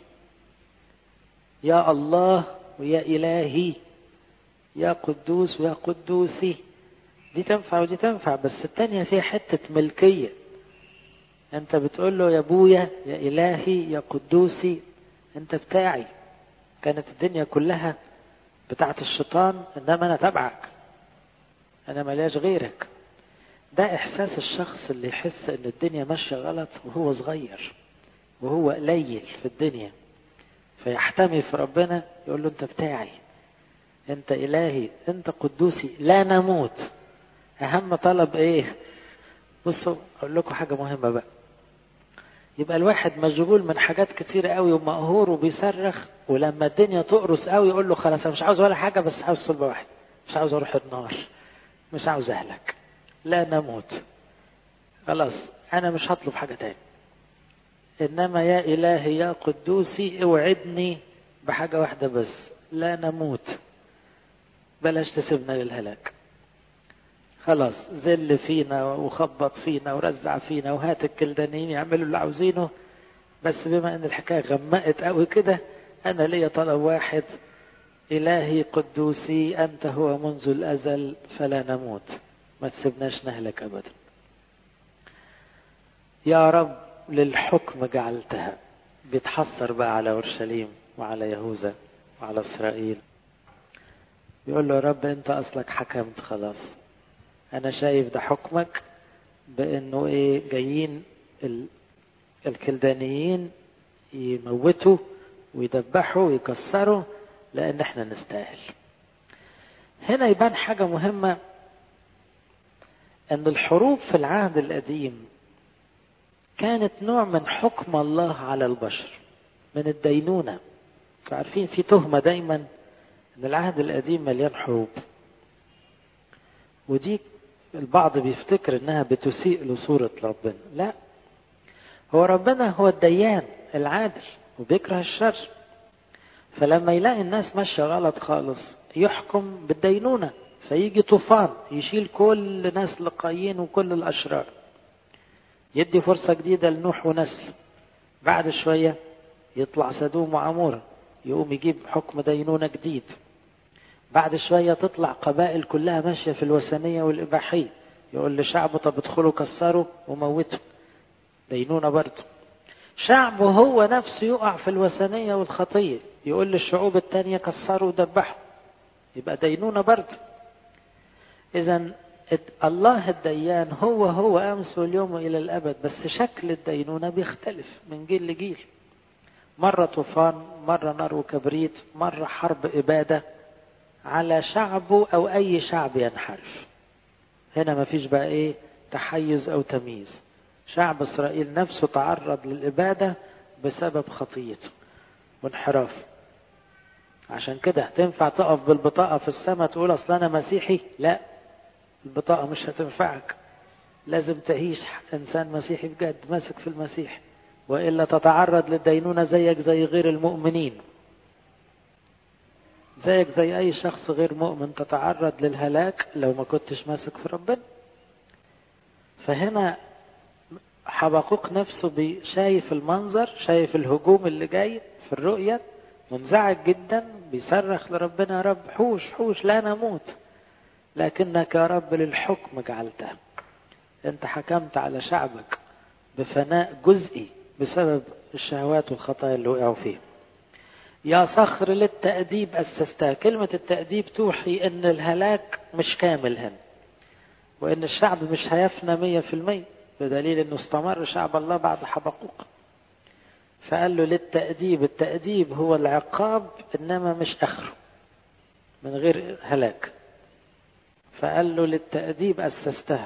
يا الله ويا إلهي يا قدوس ويا قدوسي دي تنفع ودي تنفع بس التانية فيها حتة ملكية انت بتقول له يا ابويا يا الهي يا قدوسي انت بتاعي كانت الدنيا كلها بتاعت الشيطان انما انا تبعك انا ملياش غيرك ده احساس الشخص اللي يحس ان الدنيا ماشيه غلط وهو صغير وهو قليل في الدنيا فيحتمي في ربنا يقول له انت بتاعي انت الهي انت قدوسي لا نموت اهم طلب ايه بصوا اقول لكم حاجه مهمه بقى يبقى الواحد مشغول من حاجات كتيرة قوي ومقهور وبيصرخ ولما الدنيا تقرص قوي يقول له خلاص انا مش عاوز ولا حاجه بس عاوز صلبه واحد مش عاوز اروح النار مش عاوز اهلك لا نموت خلاص انا مش هطلب حاجه تاني انما يا الهي يا قدوسي اوعدني بحاجه واحده بس لا نموت بلاش تسيبنا للهلاك خلاص زل فينا وخبط فينا ورزع فينا وهات الكلدانيين يعملوا اللي عاوزينه بس بما ان الحكايه غمقت قوي كده انا ليا طلب واحد الهي قدوسي انت هو منذ الازل فلا نموت ما تسيبناش نهلك ابدا يا رب للحكم جعلتها بيتحسر بقى على اورشليم وعلى يهوذا وعلى اسرائيل بيقول له يا رب انت اصلك حكمت خلاص انا شايف ده حكمك بانه ايه جايين ال... الكلدانيين يموتوا ويدبحوا ويكسروا لان احنا نستاهل هنا يبان حاجة مهمة ان الحروب في العهد القديم كانت نوع من حكم الله على البشر من الدينونة فعارفين في تهمة دايما ان العهد القديم مليان حروب ودي البعض بيفتكر انها بتسيء لصورة ربنا لا هو ربنا هو الديان العادل وبيكره الشر فلما يلاقي الناس ماشية غلط خالص يحكم بالدينونة فيجي طوفان يشيل كل ناس لقايين وكل الأشرار يدي فرصة جديدة لنوح ونسل بعد شوية يطلع سدوم وعمورة يقوم يجيب حكم دينونة جديد بعد شوية تطلع قبائل كلها ماشية في الوثنية والإباحية يقول لشعبه طب ادخلوا كسروا وموتوا دينونة برضه شعبه هو نفسه يقع في الوثنية والخطية يقول للشعوب التانية كسروا ودبحوا يبقى دينونة برضه إذا الله الديان هو هو أمس واليوم إلى الأبد بس شكل الدينونة بيختلف من جيل لجيل مرة طوفان مرة نار وكبريت مرة حرب إبادة على شعبه أو أي شعب ينحرف هنا ما فيش بقى إيه تحيز أو تمييز شعب إسرائيل نفسه تعرض للإبادة بسبب خطيته وانحرافه عشان كده تنفع تقف بالبطاقة في السماء تقول أصل أنا مسيحي لا البطاقة مش هتنفعك لازم تعيش إنسان مسيحي بجد ماسك في المسيح وإلا تتعرض للدينونة زيك زي غير المؤمنين زيك زي أي شخص غير مؤمن تتعرض للهلاك لو ما كنتش ماسك في ربنا فهنا حبقوق نفسه شايف المنظر شايف الهجوم اللي جاي في الرؤية منزعج جدا بيصرخ لربنا يا رب حوش حوش لا نموت لكنك يا رب للحكم جعلته انت حكمت على شعبك بفناء جزئي بسبب الشهوات والخطايا اللي وقعوا فيها يا صخر للتأديب أسستها كلمة التأديب توحي أن الهلاك مش كامل هنا وأن الشعب مش هيفنى مية في المية بدليل أنه استمر شعب الله بعد حبقوق فقال له للتأديب التأديب هو العقاب إنما مش آخره من غير هلاك فقال له للتأديب أسستها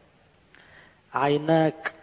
عيناك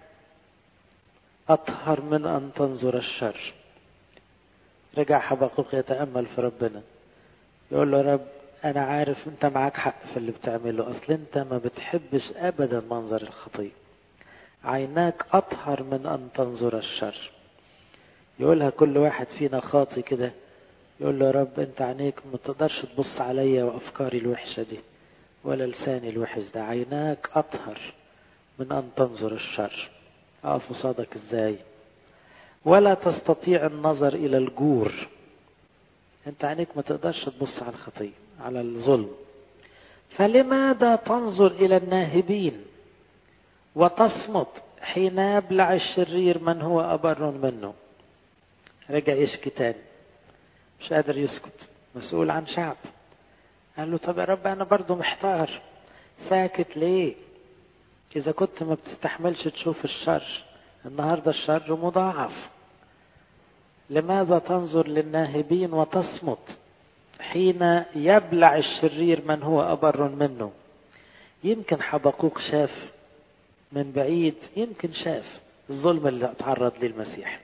أطهر من أن تنظر الشر رجع حبقوق يتأمل في ربنا يقول له يا رب أنا عارف أنت معاك حق في اللي بتعمله أصل أنت ما بتحبش أبدا منظر الخطية عيناك أطهر من أن تنظر الشر يقولها كل واحد فينا خاطي كده يقول له يا رب أنت عينيك ما تقدرش تبص عليا وأفكاري الوحشة دي ولا لساني الوحش ده عيناك أطهر من أن تنظر الشر أقف قصادك إزاي ولا تستطيع النظر إلى الجور أنت عينيك ما تقدرش تبص على الخطية على الظلم فلماذا تنظر إلى الناهبين وتصمت حين يبلع الشرير من هو أبر منه رجع يشكي تاني مش قادر يسكت مسؤول عن شعب قال له طب يا رب أنا برضو محتار ساكت ليه إذا كنت ما بتستحملش تشوف الشر النهاردة الشر مضاعف لماذا تنظر للناهبين وتصمت حين يبلع الشرير من هو أبر منه يمكن حبقوق شاف من بعيد يمكن شاف الظلم اللي تعرض ليه المسيح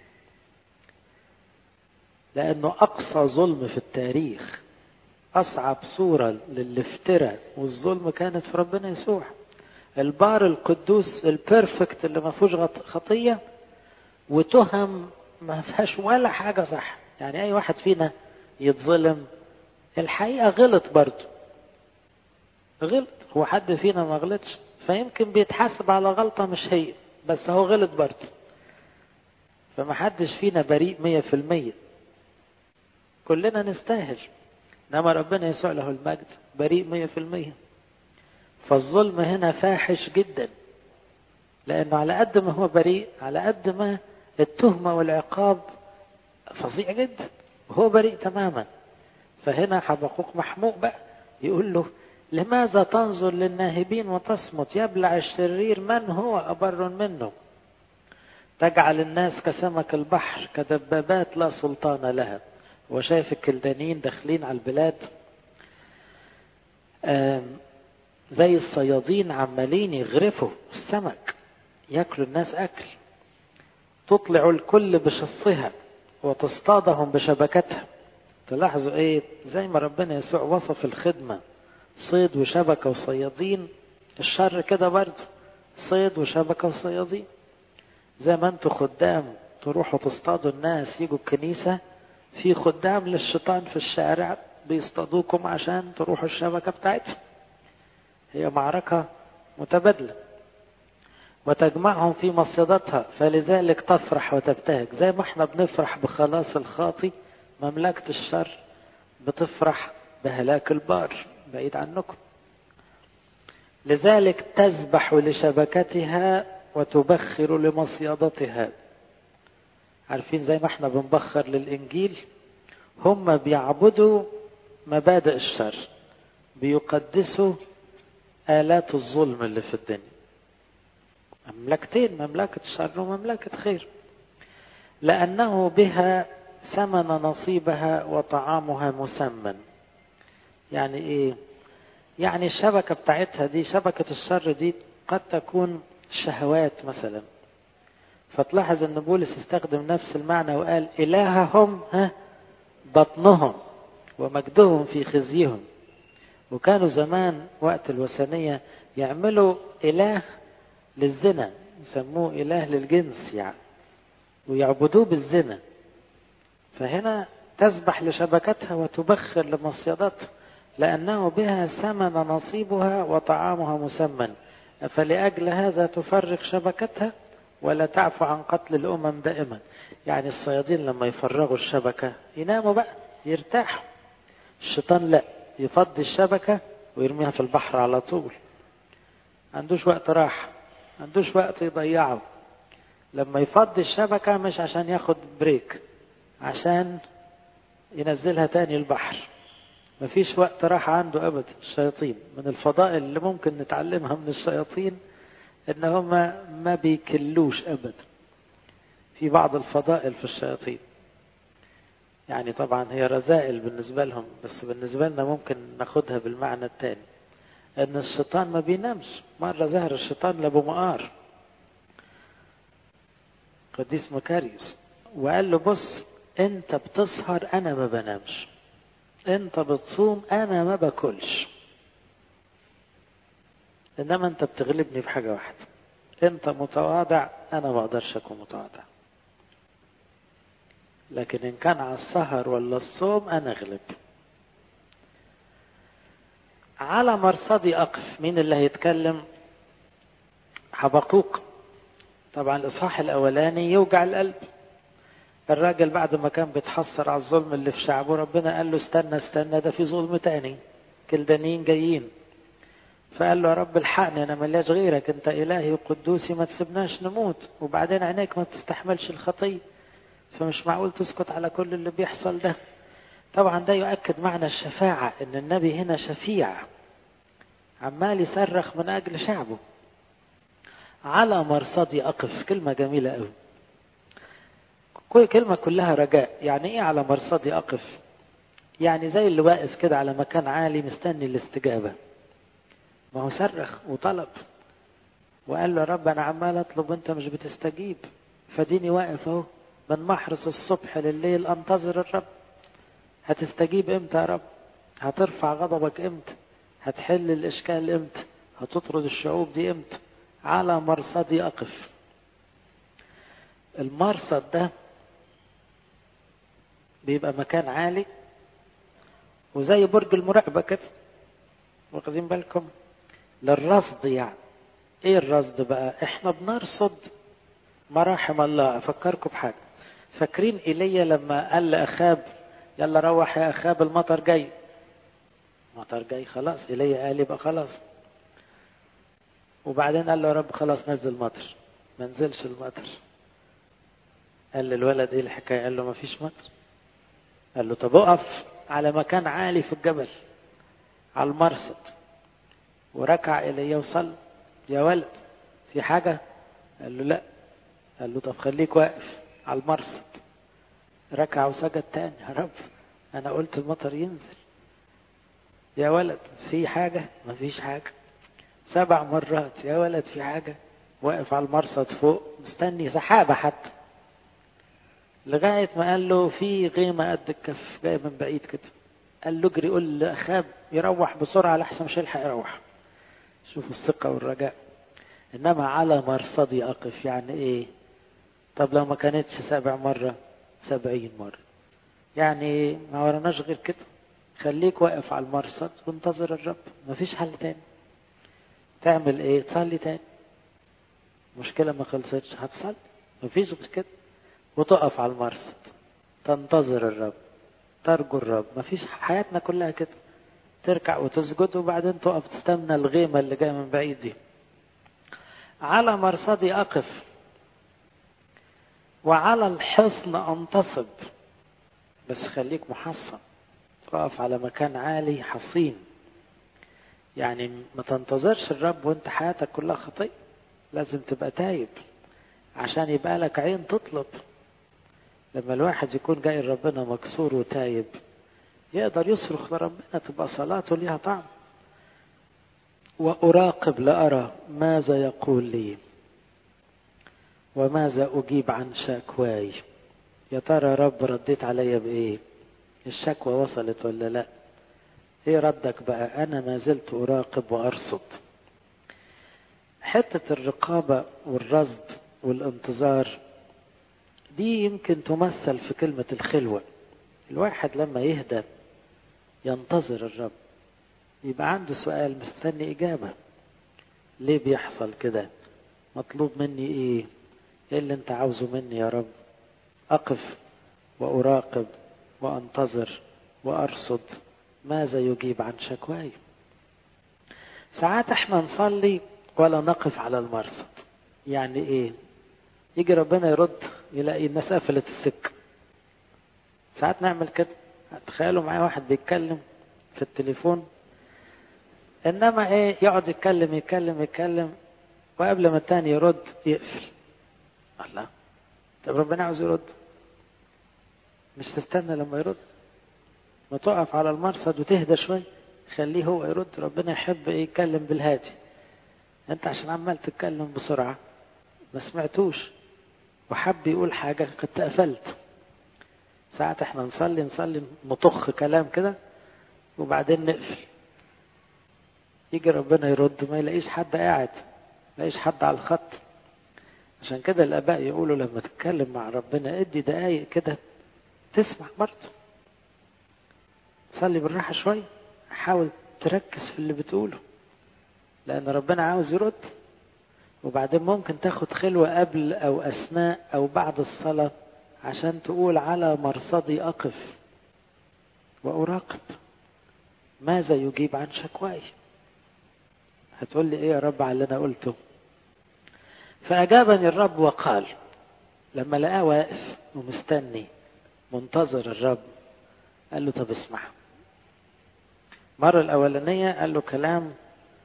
لأنه أقصى ظلم في التاريخ أصعب صورة للافتراء والظلم كانت في ربنا يسوع البار القدوس البيرفكت اللي ما فيهوش خطية وتهم ما فيهاش ولا حاجة صح يعني أي واحد فينا يتظلم الحقيقة غلط برضه غلط هو حد فينا ما غلطش فيمكن بيتحاسب على غلطة مش هي بس هو غلط برضه فما حدش فينا بريء مية في المية كلنا نستاهل انما ربنا يسوع له المجد بريء مية في المية فالظلم هنا فاحش جدا لانه على قد ما هو بريء على قد ما التهمة والعقاب فظيع جدا وهو بريء تماما فهنا حبقوق محموق بقى يقول له لماذا تنظر للناهبين وتصمت يبلع الشرير من هو أبر منه تجعل الناس كسمك البحر كدبابات لا سلطان لها وشايف الكلدانيين داخلين على البلاد زي الصيادين عمالين يغرفوا السمك ياكلوا الناس أكل تطلع الكل بشصها وتصطادهم بشبكتها تلاحظوا ايه زي ما ربنا يسوع وصف الخدمة صيد وشبكة وصيادين الشر كده برضه صيد وشبكة وصيادين زي ما انتوا خدام تروحوا تصطادوا الناس يجوا الكنيسة في خدام للشيطان في الشارع بيصطادوكم عشان تروحوا الشبكة بتاعتهم هي معركة متبادلة وتجمعهم في مصيدتها فلذلك تفرح وتبتهج زي ما احنا بنفرح بخلاص الخاطي مملكة الشر بتفرح بهلاك البار بعيد عنكم لذلك تذبح لشبكتها وتبخر لمصيدتها عارفين زي ما احنا بنبخر للإنجيل هم بيعبدوا مبادئ الشر بيقدسوا آلات الظلم اللي في الدنيا مملكتين مملكة شر ومملكة خير لأنه بها ثمن نصيبها وطعامها مسمن يعني ايه يعني الشبكة بتاعتها دي شبكة الشر دي قد تكون شهوات مثلا فتلاحظ ان بولس استخدم نفس المعنى وقال الههم ها بطنهم ومجدهم في خزيهم وكانوا زمان وقت الوثنية يعملوا اله للزنا يسموه اله للجنس يعني ويعبدوه بالزنا فهنا تسبح لشبكتها وتبخر لمصيدتها لأنه بها ثمن نصيبها وطعامها مسمن فلأجل هذا تفرق شبكتها ولا تعفو عن قتل الأمم دائما يعني الصيادين لما يفرغوا الشبكة يناموا بقى يرتاحوا الشيطان لا يفضي الشبكة ويرميها في البحر على طول عندوش وقت راحة عندوش وقت يضيعه لما يفضي الشبكة مش عشان ياخد بريك عشان ينزلها تاني البحر مفيش وقت راحة عنده أبدا الشياطين من الفضائل اللي ممكن نتعلمها من الشياطين إن هم ما بيكلوش أبدا في بعض الفضائل في الشياطين يعني طبعا هي رذائل بالنسبة لهم بس بالنسبة لنا ممكن ناخدها بالمعنى التاني ان الشيطان ما بينامش مرة ظهر الشيطان لابو مقار قديس مكاريوس وقال له بص انت بتسهر انا ما بنامش انت بتصوم انا ما باكلش انما انت بتغلبني بحاجة واحدة انت متواضع انا ما اقدرش اكون متواضع لكن ان كان على السهر ولا الصوم انا اغلب على مرصدي اقف مين اللي هيتكلم حبقوق طبعا الاصحاح الاولاني يوجع القلب الراجل بعد ما كان بيتحسر على الظلم اللي في شعبه ربنا قال له استنى استنى ده في ظلم تاني كلدانيين جايين فقال له يا رب الحقني انا ملياش غيرك انت الهي وقدوسي ما تسيبناش نموت وبعدين عينيك ما تستحملش الخطيه فمش معقول تسكت على كل اللي بيحصل ده طبعا ده يؤكد معنى الشفاعة ان النبي هنا شفيع عمال يصرخ من اجل شعبه على مرصدي اقف كلمة جميلة قوي كل كلمة كلها رجاء يعني ايه على مرصدي اقف يعني زي اللي واقف كده على مكان عالي مستني الاستجابة ما هو صرخ وطلب وقال له يا رب انا عمال اطلب وانت مش بتستجيب فديني واقف اهو من محرس الصبح لليل انتظر الرب هتستجيب امتى يا رب هترفع غضبك امتى هتحل الاشكال امتى هتطرد الشعوب دي امتى على مرصدي اقف المرصد ده بيبقى مكان عالي وزي برج المراقبه كده واخدين بالكم للرصد يعني ايه الرصد بقى احنا بنرصد مراحم الله افكركم بحاجه فاكرين ايليا لما قال لاخاب يلا روح يا اخاب المطر جاي المطر جاي خلاص ايليا قال يبقى خلاص وبعدين قال له يا رب خلاص نزل مطر ما نزلش المطر قال للولد ايه الحكايه قال له ما فيش مطر قال له طب اقف على مكان عالي في الجبل على المرصد وركع ايليا وصلى يا ولد في حاجه قال له لا قال له طب خليك واقف على المرصد ركع وسجد تاني يا رب انا قلت المطر ينزل يا ولد في حاجه ما فيش حاجه سبع مرات يا ولد في حاجه واقف على المرصد فوق مستني سحابه حتى لغايه ما قال له في غيمه قد الكف جايه من بعيد كده قال له اجري قول لاخاب يروح بسرعه لحسن مش هيلحق يروح شوفوا الثقه والرجاء انما على مرصدي اقف يعني ايه طب لو ما كانتش سبع مرة سبعين مرة يعني ما وراناش غير كده خليك واقف على المرصد وانتظر الرب مفيش حل تاني تعمل ايه تصلي تاني مشكلة ما خلصتش هتصلي مفيش غير كده وتقف على المرصد تنتظر الرب ترجو الرب مفيش حياتنا كلها كده تركع وتسجد وبعدين تقف تستنى الغيمة اللي جاية من بعيد دي على مرصدي أقف وعلى الحصن أنتصب بس خليك محصن تقف على مكان عالي حصين يعني ما تنتظرش الرب وانت حياتك كلها خطية لازم تبقى تايب عشان يبقى لك عين تطلب لما الواحد يكون جاي ربنا مكسور وتايب يقدر يصرخ لربنا تبقى صلاته ليها طعم وأراقب لأرى ماذا يقول لي وماذا أجيب عن شكواي يا ترى رب رديت عليا بإيه الشكوى وصلت ولا لا ايه ردك بقى انا ما زلت اراقب وارصد حتة الرقابة والرصد والانتظار دي يمكن تمثل في كلمة الخلوة الواحد لما يهدى ينتظر الرب يبقى عنده سؤال مستني إجابة ليه بيحصل كده مطلوب مني إيه إيه اللي أنت عاوزه مني يا رب أقف وأراقب وأنتظر وأرصد ماذا يجيب عن شكواي ساعات احنا نصلي ولا نقف على المرصد يعني ايه يجي ربنا يرد يلاقي الناس قفلت السكه ساعات نعمل كده تخيلوا معايا واحد بيتكلم في التليفون انما ايه يقعد يتكلم يتكلم يتكلم وقبل ما التاني يرد يقفل الله طب ربنا عاوز يرد مش تستنى لما يرد ما تقف على المرصد وتهدى شوي خليه هو يرد ربنا يحب ايه يتكلم بالهادي انت عشان عمال تتكلم بسرعة ما سمعتوش وحب يقول حاجة كنت قفلت ساعات احنا نصلي نصلي نطخ كلام كده وبعدين نقفل يجي ربنا يرد ما يلاقيش حد قاعد ما يلاقيش حد على الخط عشان كده الاباء يقولوا لما تتكلم مع ربنا ادي دقايق كده تسمع برضه صلي بالراحة شوية حاول تركز في اللي بتقوله لأن ربنا عاوز يرد وبعدين ممكن تاخد خلوة قبل أو أثناء أو بعد الصلاة عشان تقول على مرصدي أقف وأراقب ماذا يجيب عن شكواي هتقول لي إيه يا رب على اللي أنا قلته فأجابني الرب وقال لما لقاه واقف ومستني منتظر الرب قال له طب اسمع المرة الأولانية قال له كلام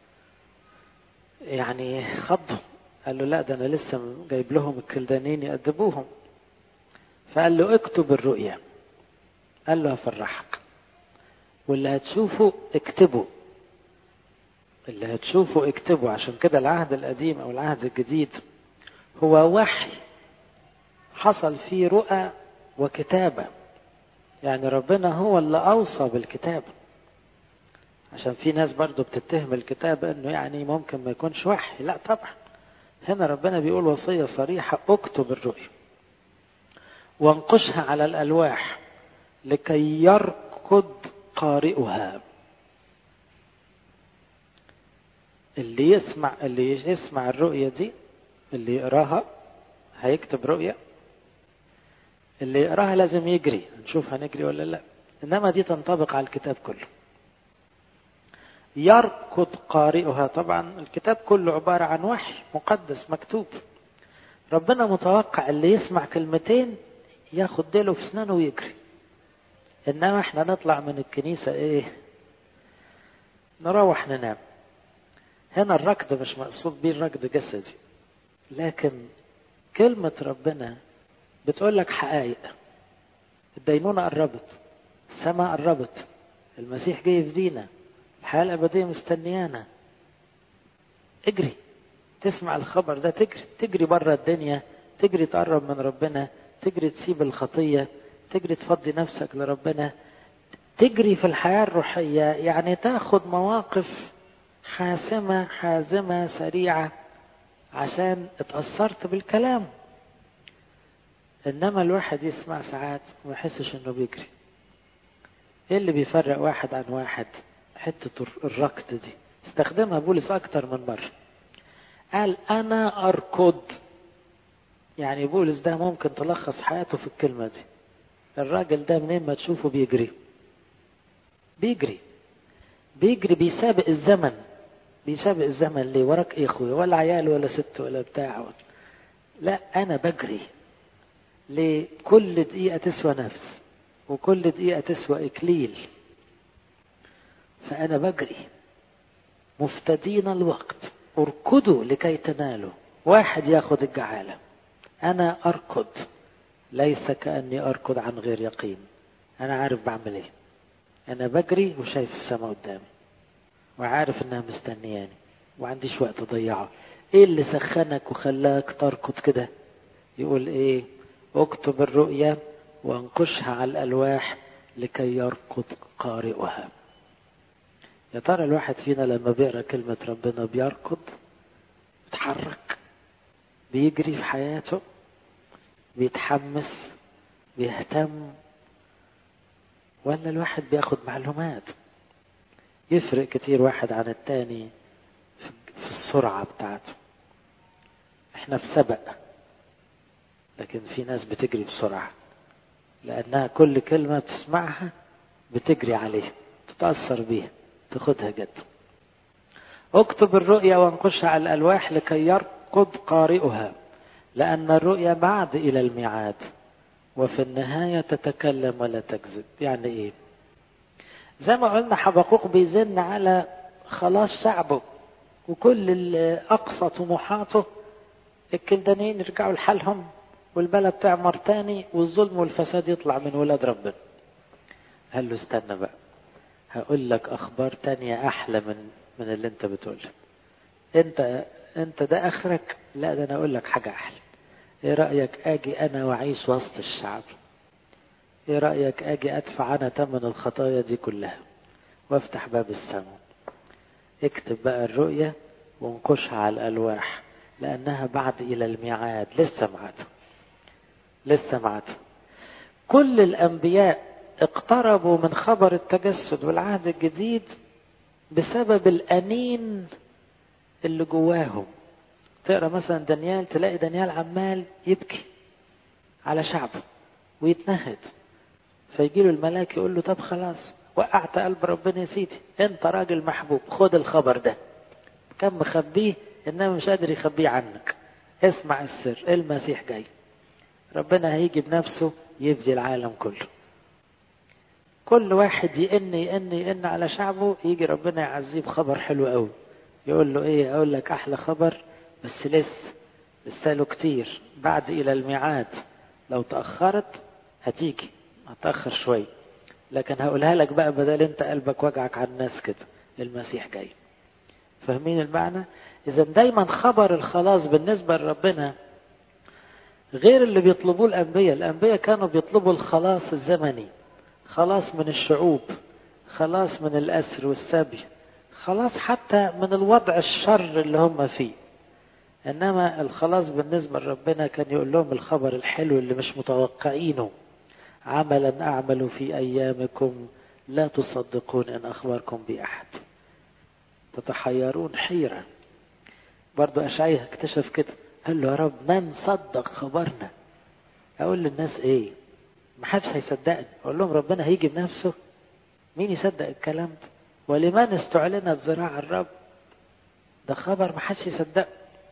يعني خضه قال له لا ده أنا لسه جايب لهم الكلدانين يأدبوهم فقال له اكتب الرؤيا قال له هفرحك واللي هتشوفه اكتبه اللي هتشوفه اكتبه عشان كده العهد القديم او العهد الجديد هو وحي حصل فيه رؤى وكتابة يعني ربنا هو اللي أوصى بالكتاب عشان في ناس برضو بتتهم الكتاب انه يعني ممكن ما يكونش وحي لا طبعا هنا ربنا بيقول وصية صريحة اكتب الرؤيا وانقشها على الألواح لكي يركض قارئها اللي يسمع اللي يسمع الرؤية دي اللي يقراها هيكتب رؤية اللي يقراها لازم يجري نشوف هنجري ولا لا انما دي تنطبق على الكتاب كله يركض قارئها طبعا الكتاب كله عبارة عن وحي مقدس مكتوب ربنا متوقع اللي يسمع كلمتين ياخد ديله في اسنانه ويجري انما احنا نطلع من الكنيسة ايه نروح ننام هنا الركض مش مقصود بيه الركض جسدي لكن كلمة ربنا بتقول لك حقائق الدينونة قربت السماء قربت المسيح جاي يفدينا الحياة الأبدية مستنيانا اجري تسمع الخبر ده تجري تجري بره الدنيا تجري تقرب من ربنا تجري تسيب الخطية تجري تفضي نفسك لربنا تجري في الحياة الروحية يعني تاخد مواقف حاسمة حازمة سريعة عشان اتأثرت بالكلام انما الواحد يسمع ساعات وما يحسش انه بيجري ايه اللي بيفرق واحد عن واحد حتة الركض دي استخدمها بولس اكتر من مرة قال انا اركض يعني بولس ده ممكن تلخص حياته في الكلمة دي الراجل ده منين ما تشوفه بيجري بيجري بيجري بيسابق الزمن بيسابق الزمن ليه وراك ايه اخويا ولا عيال ولا ست ولا بتاع لا انا بجري ليه كل دقيقة تسوى نفس وكل دقيقة تسوى إكليل فأنا بجري مفتدين الوقت اركضوا لكي تنالوا واحد ياخد الجعالة أنا أركض ليس كأني أركض عن غير يقين أنا عارف بعمل إيه أنا بجري وشايف السماء قدامي وعارف إنها مستنياني وعنديش وقت أضيعه إيه اللي سخنك وخلاك تركض كده يقول إيه اكتب الرؤيا وانقشها على الألواح لكي يركض قارئها يا ترى الواحد فينا لما بيقرا كلمة ربنا بيركض بيتحرك بيجري في حياته بيتحمس بيهتم ولا الواحد بياخد معلومات يفرق كتير واحد عن التاني في السرعة بتاعته احنا في سبق لكن في ناس بتجري بسرعة لأنها كل كلمة تسمعها بتجري عليها تتأثر بيها تاخدها جد اكتب الرؤيا وانقشها على الألواح لكي يرقد قارئها لأن الرؤيا بعد إلى الميعاد وفي النهاية تتكلم ولا تكذب يعني إيه زي ما قلنا حبقوق بيزن على خلاص شعبه وكل أقصى طموحاته الكلدانيين يرجعوا لحالهم والبلد تعمر تاني والظلم والفساد يطلع من ولاد ربنا قال له استنى بقى هقول لك اخبار تانية احلى من من اللي انت بتقوله انت انت ده اخرك لا ده انا اقول لك حاجة احلى ايه رأيك اجي انا واعيش وسط الشعب ايه رأيك اجي ادفع انا ثمن الخطايا دي كلها وافتح باب السماء اكتب بقى الرؤية وانقشها على الالواح لانها بعد الى الميعاد لسه معاده لسه معاده كل الانبياء اقتربوا من خبر التجسد والعهد الجديد بسبب الانين اللي جواهم تقرا مثلا دانيال تلاقي دانيال عمال يبكي على شعبه ويتنهد فيجي له الملاك يقول له طب خلاص وقعت قلب ربنا يا سيدي انت راجل محبوب خد الخبر ده كان مخبيه انما مش قادر يخبيه عنك اسمع السر المسيح جاي ربنا هيجي بنفسه يفدي العالم كله كل واحد يئن يئن يئن على شعبه يجي ربنا يعزيه بخبر حلو قوي يقول له ايه اقول لك احلى خبر بس لسه لسه له كتير بعد الى الميعاد لو تأخرت هتيجي هتأخر شوية لكن هقولها لك بقى بدل انت قلبك وجعك على الناس كده المسيح جاي فاهمين المعنى اذا دايما خبر الخلاص بالنسبة لربنا غير اللي بيطلبوه الانبياء الانبياء كانوا بيطلبوا الخلاص الزمني خلاص من الشعوب خلاص من الاسر والسبي خلاص حتى من الوضع الشر اللي هم فيه انما الخلاص بالنسبه لربنا كان يقول لهم الخبر الحلو اللي مش متوقعينه عملا اعمل في ايامكم لا تصدقون ان اخبركم باحد تتحيرون حيره برضو اشعياء اكتشف كده قال له يا رب من صدق خبرنا اقول للناس ايه ما حدش هيصدقني اقول لهم ربنا هيجي بنفسه مين يصدق الكلام ده ولمن استعلنت ذراع الرب ده خبر ما حدش يصدقه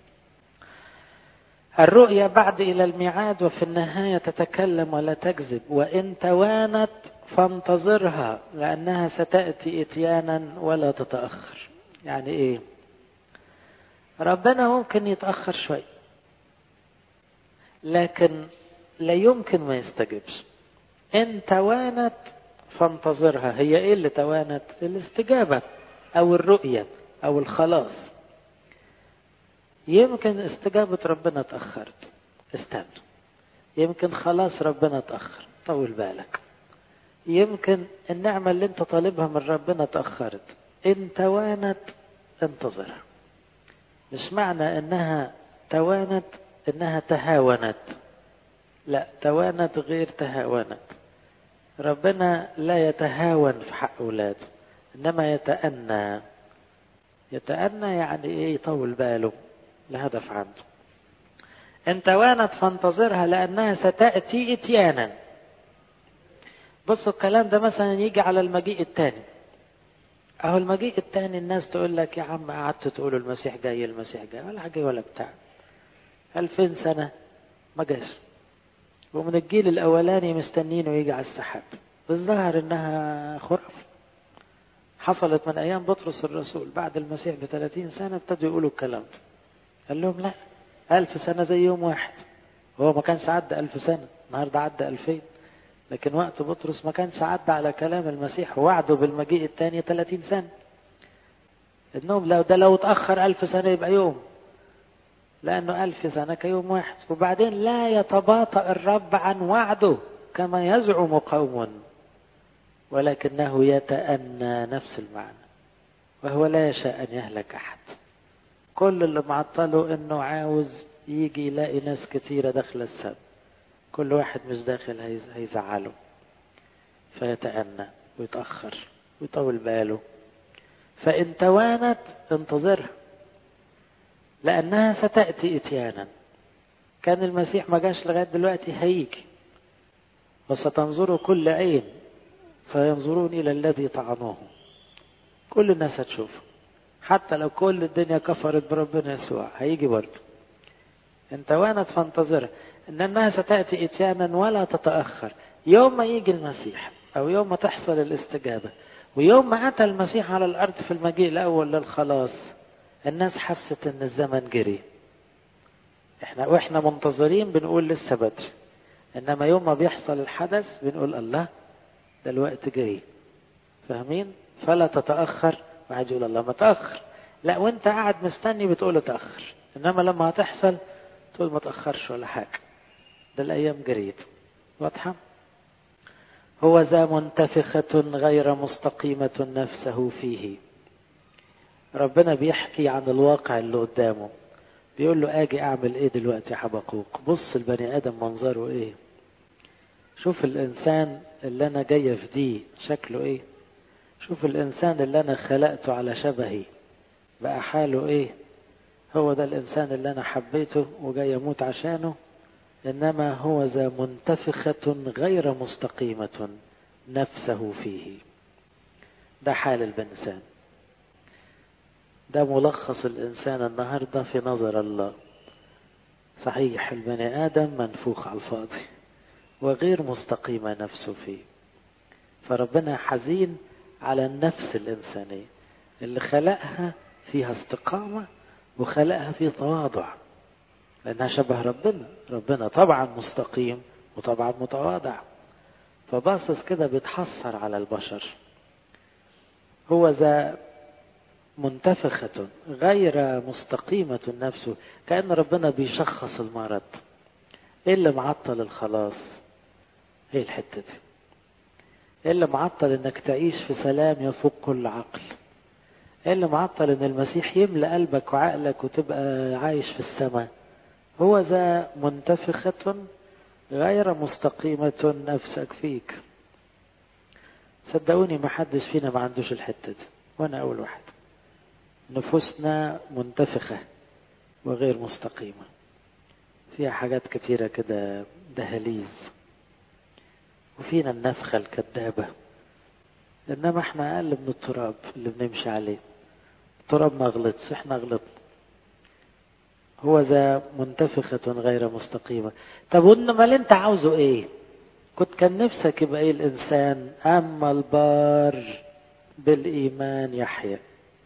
الرؤيا بعد إلى الميعاد وفي النهاية تتكلم ولا تكذب وإن توانت فانتظرها لأنها ستأتي إتيانا ولا تتأخر يعني إيه ربنا ممكن يتأخر شوي لكن لا يمكن ما يستجبش إن توانت فانتظرها هي إيه اللي توانت الاستجابة أو الرؤية أو الخلاص يمكن استجابة ربنا اتأخرت استنى يمكن خلاص ربنا اتأخر طول بالك يمكن النعمة اللي انت طالبها من ربنا اتأخرت ان توانت انتظرها مش معنى انها توانت انها تهاونت لا توانت غير تهاونت ربنا لا يتهاون في حق اولاده انما يتأنى يتأنى يعني ايه يطول باله لهدف عنده ان توانت فانتظرها لانها ستأتي اتيانا بصوا الكلام ده مثلا يجي على المجيء الثاني اهو المجيء الثاني الناس تقول لك يا عم قعدت تقولوا المسيح جاي المسيح جاي ولا حاجه ولا بتاع ألفين سنة ما جاش ومن الجيل الأولاني مستنينه يجي على السحاب بالظاهر إنها خرافة حصلت من أيام بطرس الرسول بعد المسيح بثلاثين سنة ابتدوا يقولوا الكلام ده قال لهم لا ألف سنة زي يوم واحد هو ما كانش عدى ألف سنة النهاردة عدى ألفين لكن وقت بطرس ما كانش عدى على كلام المسيح ووعده بالمجيء الثاني 30 سنة انهم لو ده لو اتأخر ألف سنة يبقى يوم لأنه ألف سنة كيوم واحد وبعدين لا يتباطأ الرب عن وعده كما يزعم قوم ولكنه يتأنى نفس المعنى وهو لا يشاء أن يهلك أحد كل اللي معطله انه عاوز يجي يلاقي ناس كتيرة داخلة السبت كل واحد مش داخل هيزعله فيتأنى ويتأخر ويطول باله فإن توانت انتظرها لأنها ستأتي إتيانا كان المسيح ما جاش لغاية دلوقتي هيجي وستنظر كل عين فينظرون إلى الذي طعنوه كل الناس هتشوفه حتى لو كل الدنيا كفرت بربنا يسوع هيجي برضه ان توانت فانتظرها ان انها ستاتي اتيانا ولا تتاخر يوم ما يجي المسيح او يوم ما تحصل الاستجابه ويوم ما اتى المسيح على الارض في المجيء الاول للخلاص الناس حست ان الزمن جري احنا واحنا منتظرين بنقول لسه بدري انما يوم ما بيحصل الحدث بنقول الله ده الوقت جري فاهمين فلا تتاخر واحد يقول الله ما تاخر لا وانت قاعد مستني بتقول تاخر انما لما هتحصل تقول ما تاخرش ولا حاجه ده الايام جريت واضحه هو ذا منتفخة غير مستقيمة نفسه فيه ربنا بيحكي عن الواقع اللي قدامه بيقول له اجي اعمل ايه دلوقتي يا حبقوق بص البني ادم منظره ايه شوف الانسان اللي انا جاي في دي شكله ايه شوف الانسان اللي انا خلقته على شبهي بقى حاله ايه هو ده الانسان اللي انا حبيته وجاي اموت عشانه انما هو ذا منتفخة غير مستقيمة نفسه فيه ده حال الانسان ده ملخص الانسان النهارده في نظر الله صحيح البني ادم منفوخ على الفاضي وغير مستقيمة نفسه فيه فربنا حزين على النفس الإنسانية اللي خلقها فيها استقامة وخلقها في تواضع لأنها شبه ربنا ربنا طبعا مستقيم وطبعا متواضع فباصص كده بيتحسر على البشر هو ذا منتفخة غير مستقيمة نفسه كأن ربنا بيشخص المرض ايه اللي معطل الخلاص ايه الحتة دي ايه اللي معطل انك تعيش في سلام يفوق كل عقل ايه اللي معطل ان المسيح يملأ قلبك وعقلك وتبقى عايش في السماء هو ذا منتفخة غير مستقيمة نفسك فيك صدقوني ما حدش فينا ما عندوش الحتة دي وانا اول واحد نفوسنا منتفخة وغير مستقيمة فيها حاجات كتيرة كده دهاليز وفينا النفخة الكذابة إنما إحنا أقل من التراب اللي بنمشي عليه التراب ما غلطش إحنا غلطنا هو ذا منتفخة غير مستقيمة طب وإنما اللي أنت عاوزه إيه؟ كنت كان نفسك يبقى إيه الإنسان؟ أما البار بالإيمان يحيى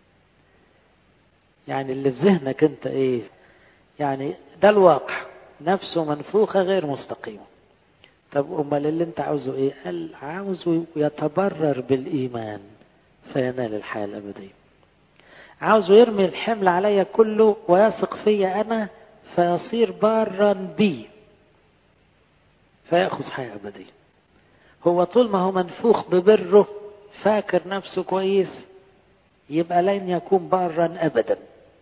يعني اللي في ذهنك أنت إيه؟ يعني ده الواقع نفسه منفوخة غير مستقيمة طب أمال اللي أنت عاوزه إيه؟ قال عاوزه يتبرر بالإيمان فينال الحياة الأبدية. عاوزه يرمي الحمل عليا كله ويثق فيا أنا فيصير بارا بي فيأخذ حياة أبدية. هو طول ما هو منفوخ ببره فاكر نفسه كويس يبقى لن يكون بارا أبدا.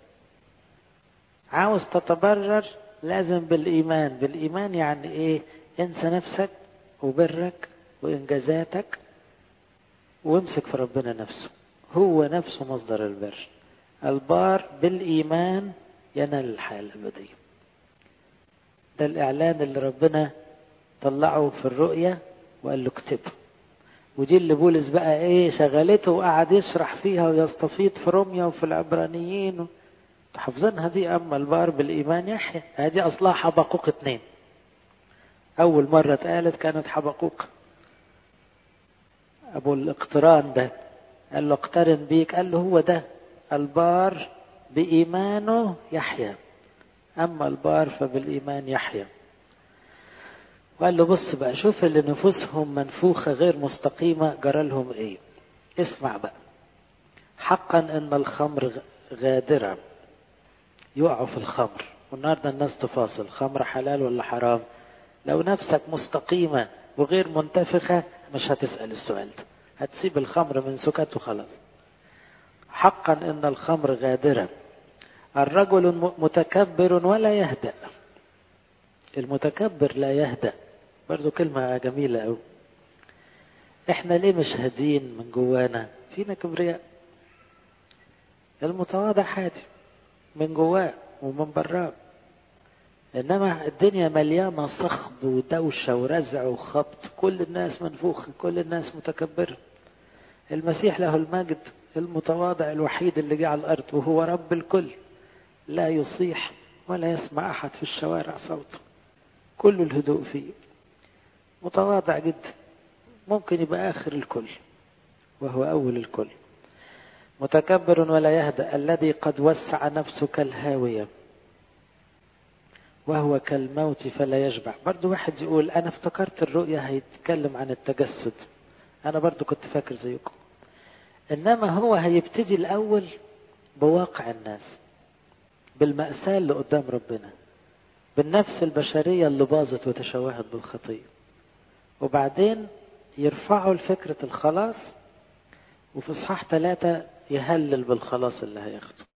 عاوز تتبرر لازم بالإيمان، بالإيمان يعني إيه؟ انسى نفسك وبرك وانجازاتك وامسك في ربنا نفسه هو نفسه مصدر البر البار بالايمان ينال الحياه الابديه ده الاعلان اللي ربنا طلعه في الرؤيا وقال له اكتبه ودي اللي بولس بقى ايه شغلته وقعد يشرح فيها ويستفيض في روميا وفي العبرانيين حافظينها دي اما البار بالايمان يحيى هذه اصلها حبقوق اتنين أول مرة اتقالت كانت حبقوق أبو الاقتران ده قال له اقترن بيك قال له هو ده البار بإيمانه يحيى أما البار فبالإيمان يحيى وقال له بص بقى شوف اللي نفوسهم منفوخة غير مستقيمة جرى لهم ايه اسمع بقى حقا ان الخمر غادرة يقعوا في الخمر والنهارده الناس تفاصل خمر حلال ولا حرام لو نفسك مستقيمة وغير منتفخة مش هتسأل السؤال ده هتسيب الخمر من سكت وخلاص حقا ان الخمر غادرة الرجل متكبر ولا يهدأ المتكبر لا يهدأ برضو كلمة جميلة أوي احنا ليه مش هادين من جوانا فينا كبرياء المتواضع هادي من جواه ومن براه انما الدنيا مليانه صخب ودوشه ورزع وخبط كل الناس منفوخه كل الناس متكبره المسيح له المجد المتواضع الوحيد اللي جه على الارض وهو رب الكل لا يصيح ولا يسمع احد في الشوارع صوته كل الهدوء فيه متواضع جدا ممكن يبقى اخر الكل وهو اول الكل متكبر ولا يهدأ الذي قد وسع نفسه كالهاويه وهو كالموت فلا يشبع برضو واحد يقول أنا افتكرت الرؤيا هيتكلم عن التجسد أنا برضو كنت فاكر زيكم إنما هو هيبتدي الأول بواقع الناس بالمأساة اللي قدام ربنا بالنفس البشرية اللي باظت وتشوهت بالخطية وبعدين يرفعوا لفكرة الخلاص وفي إصحاح ثلاثة يهلل بالخلاص اللي هياخده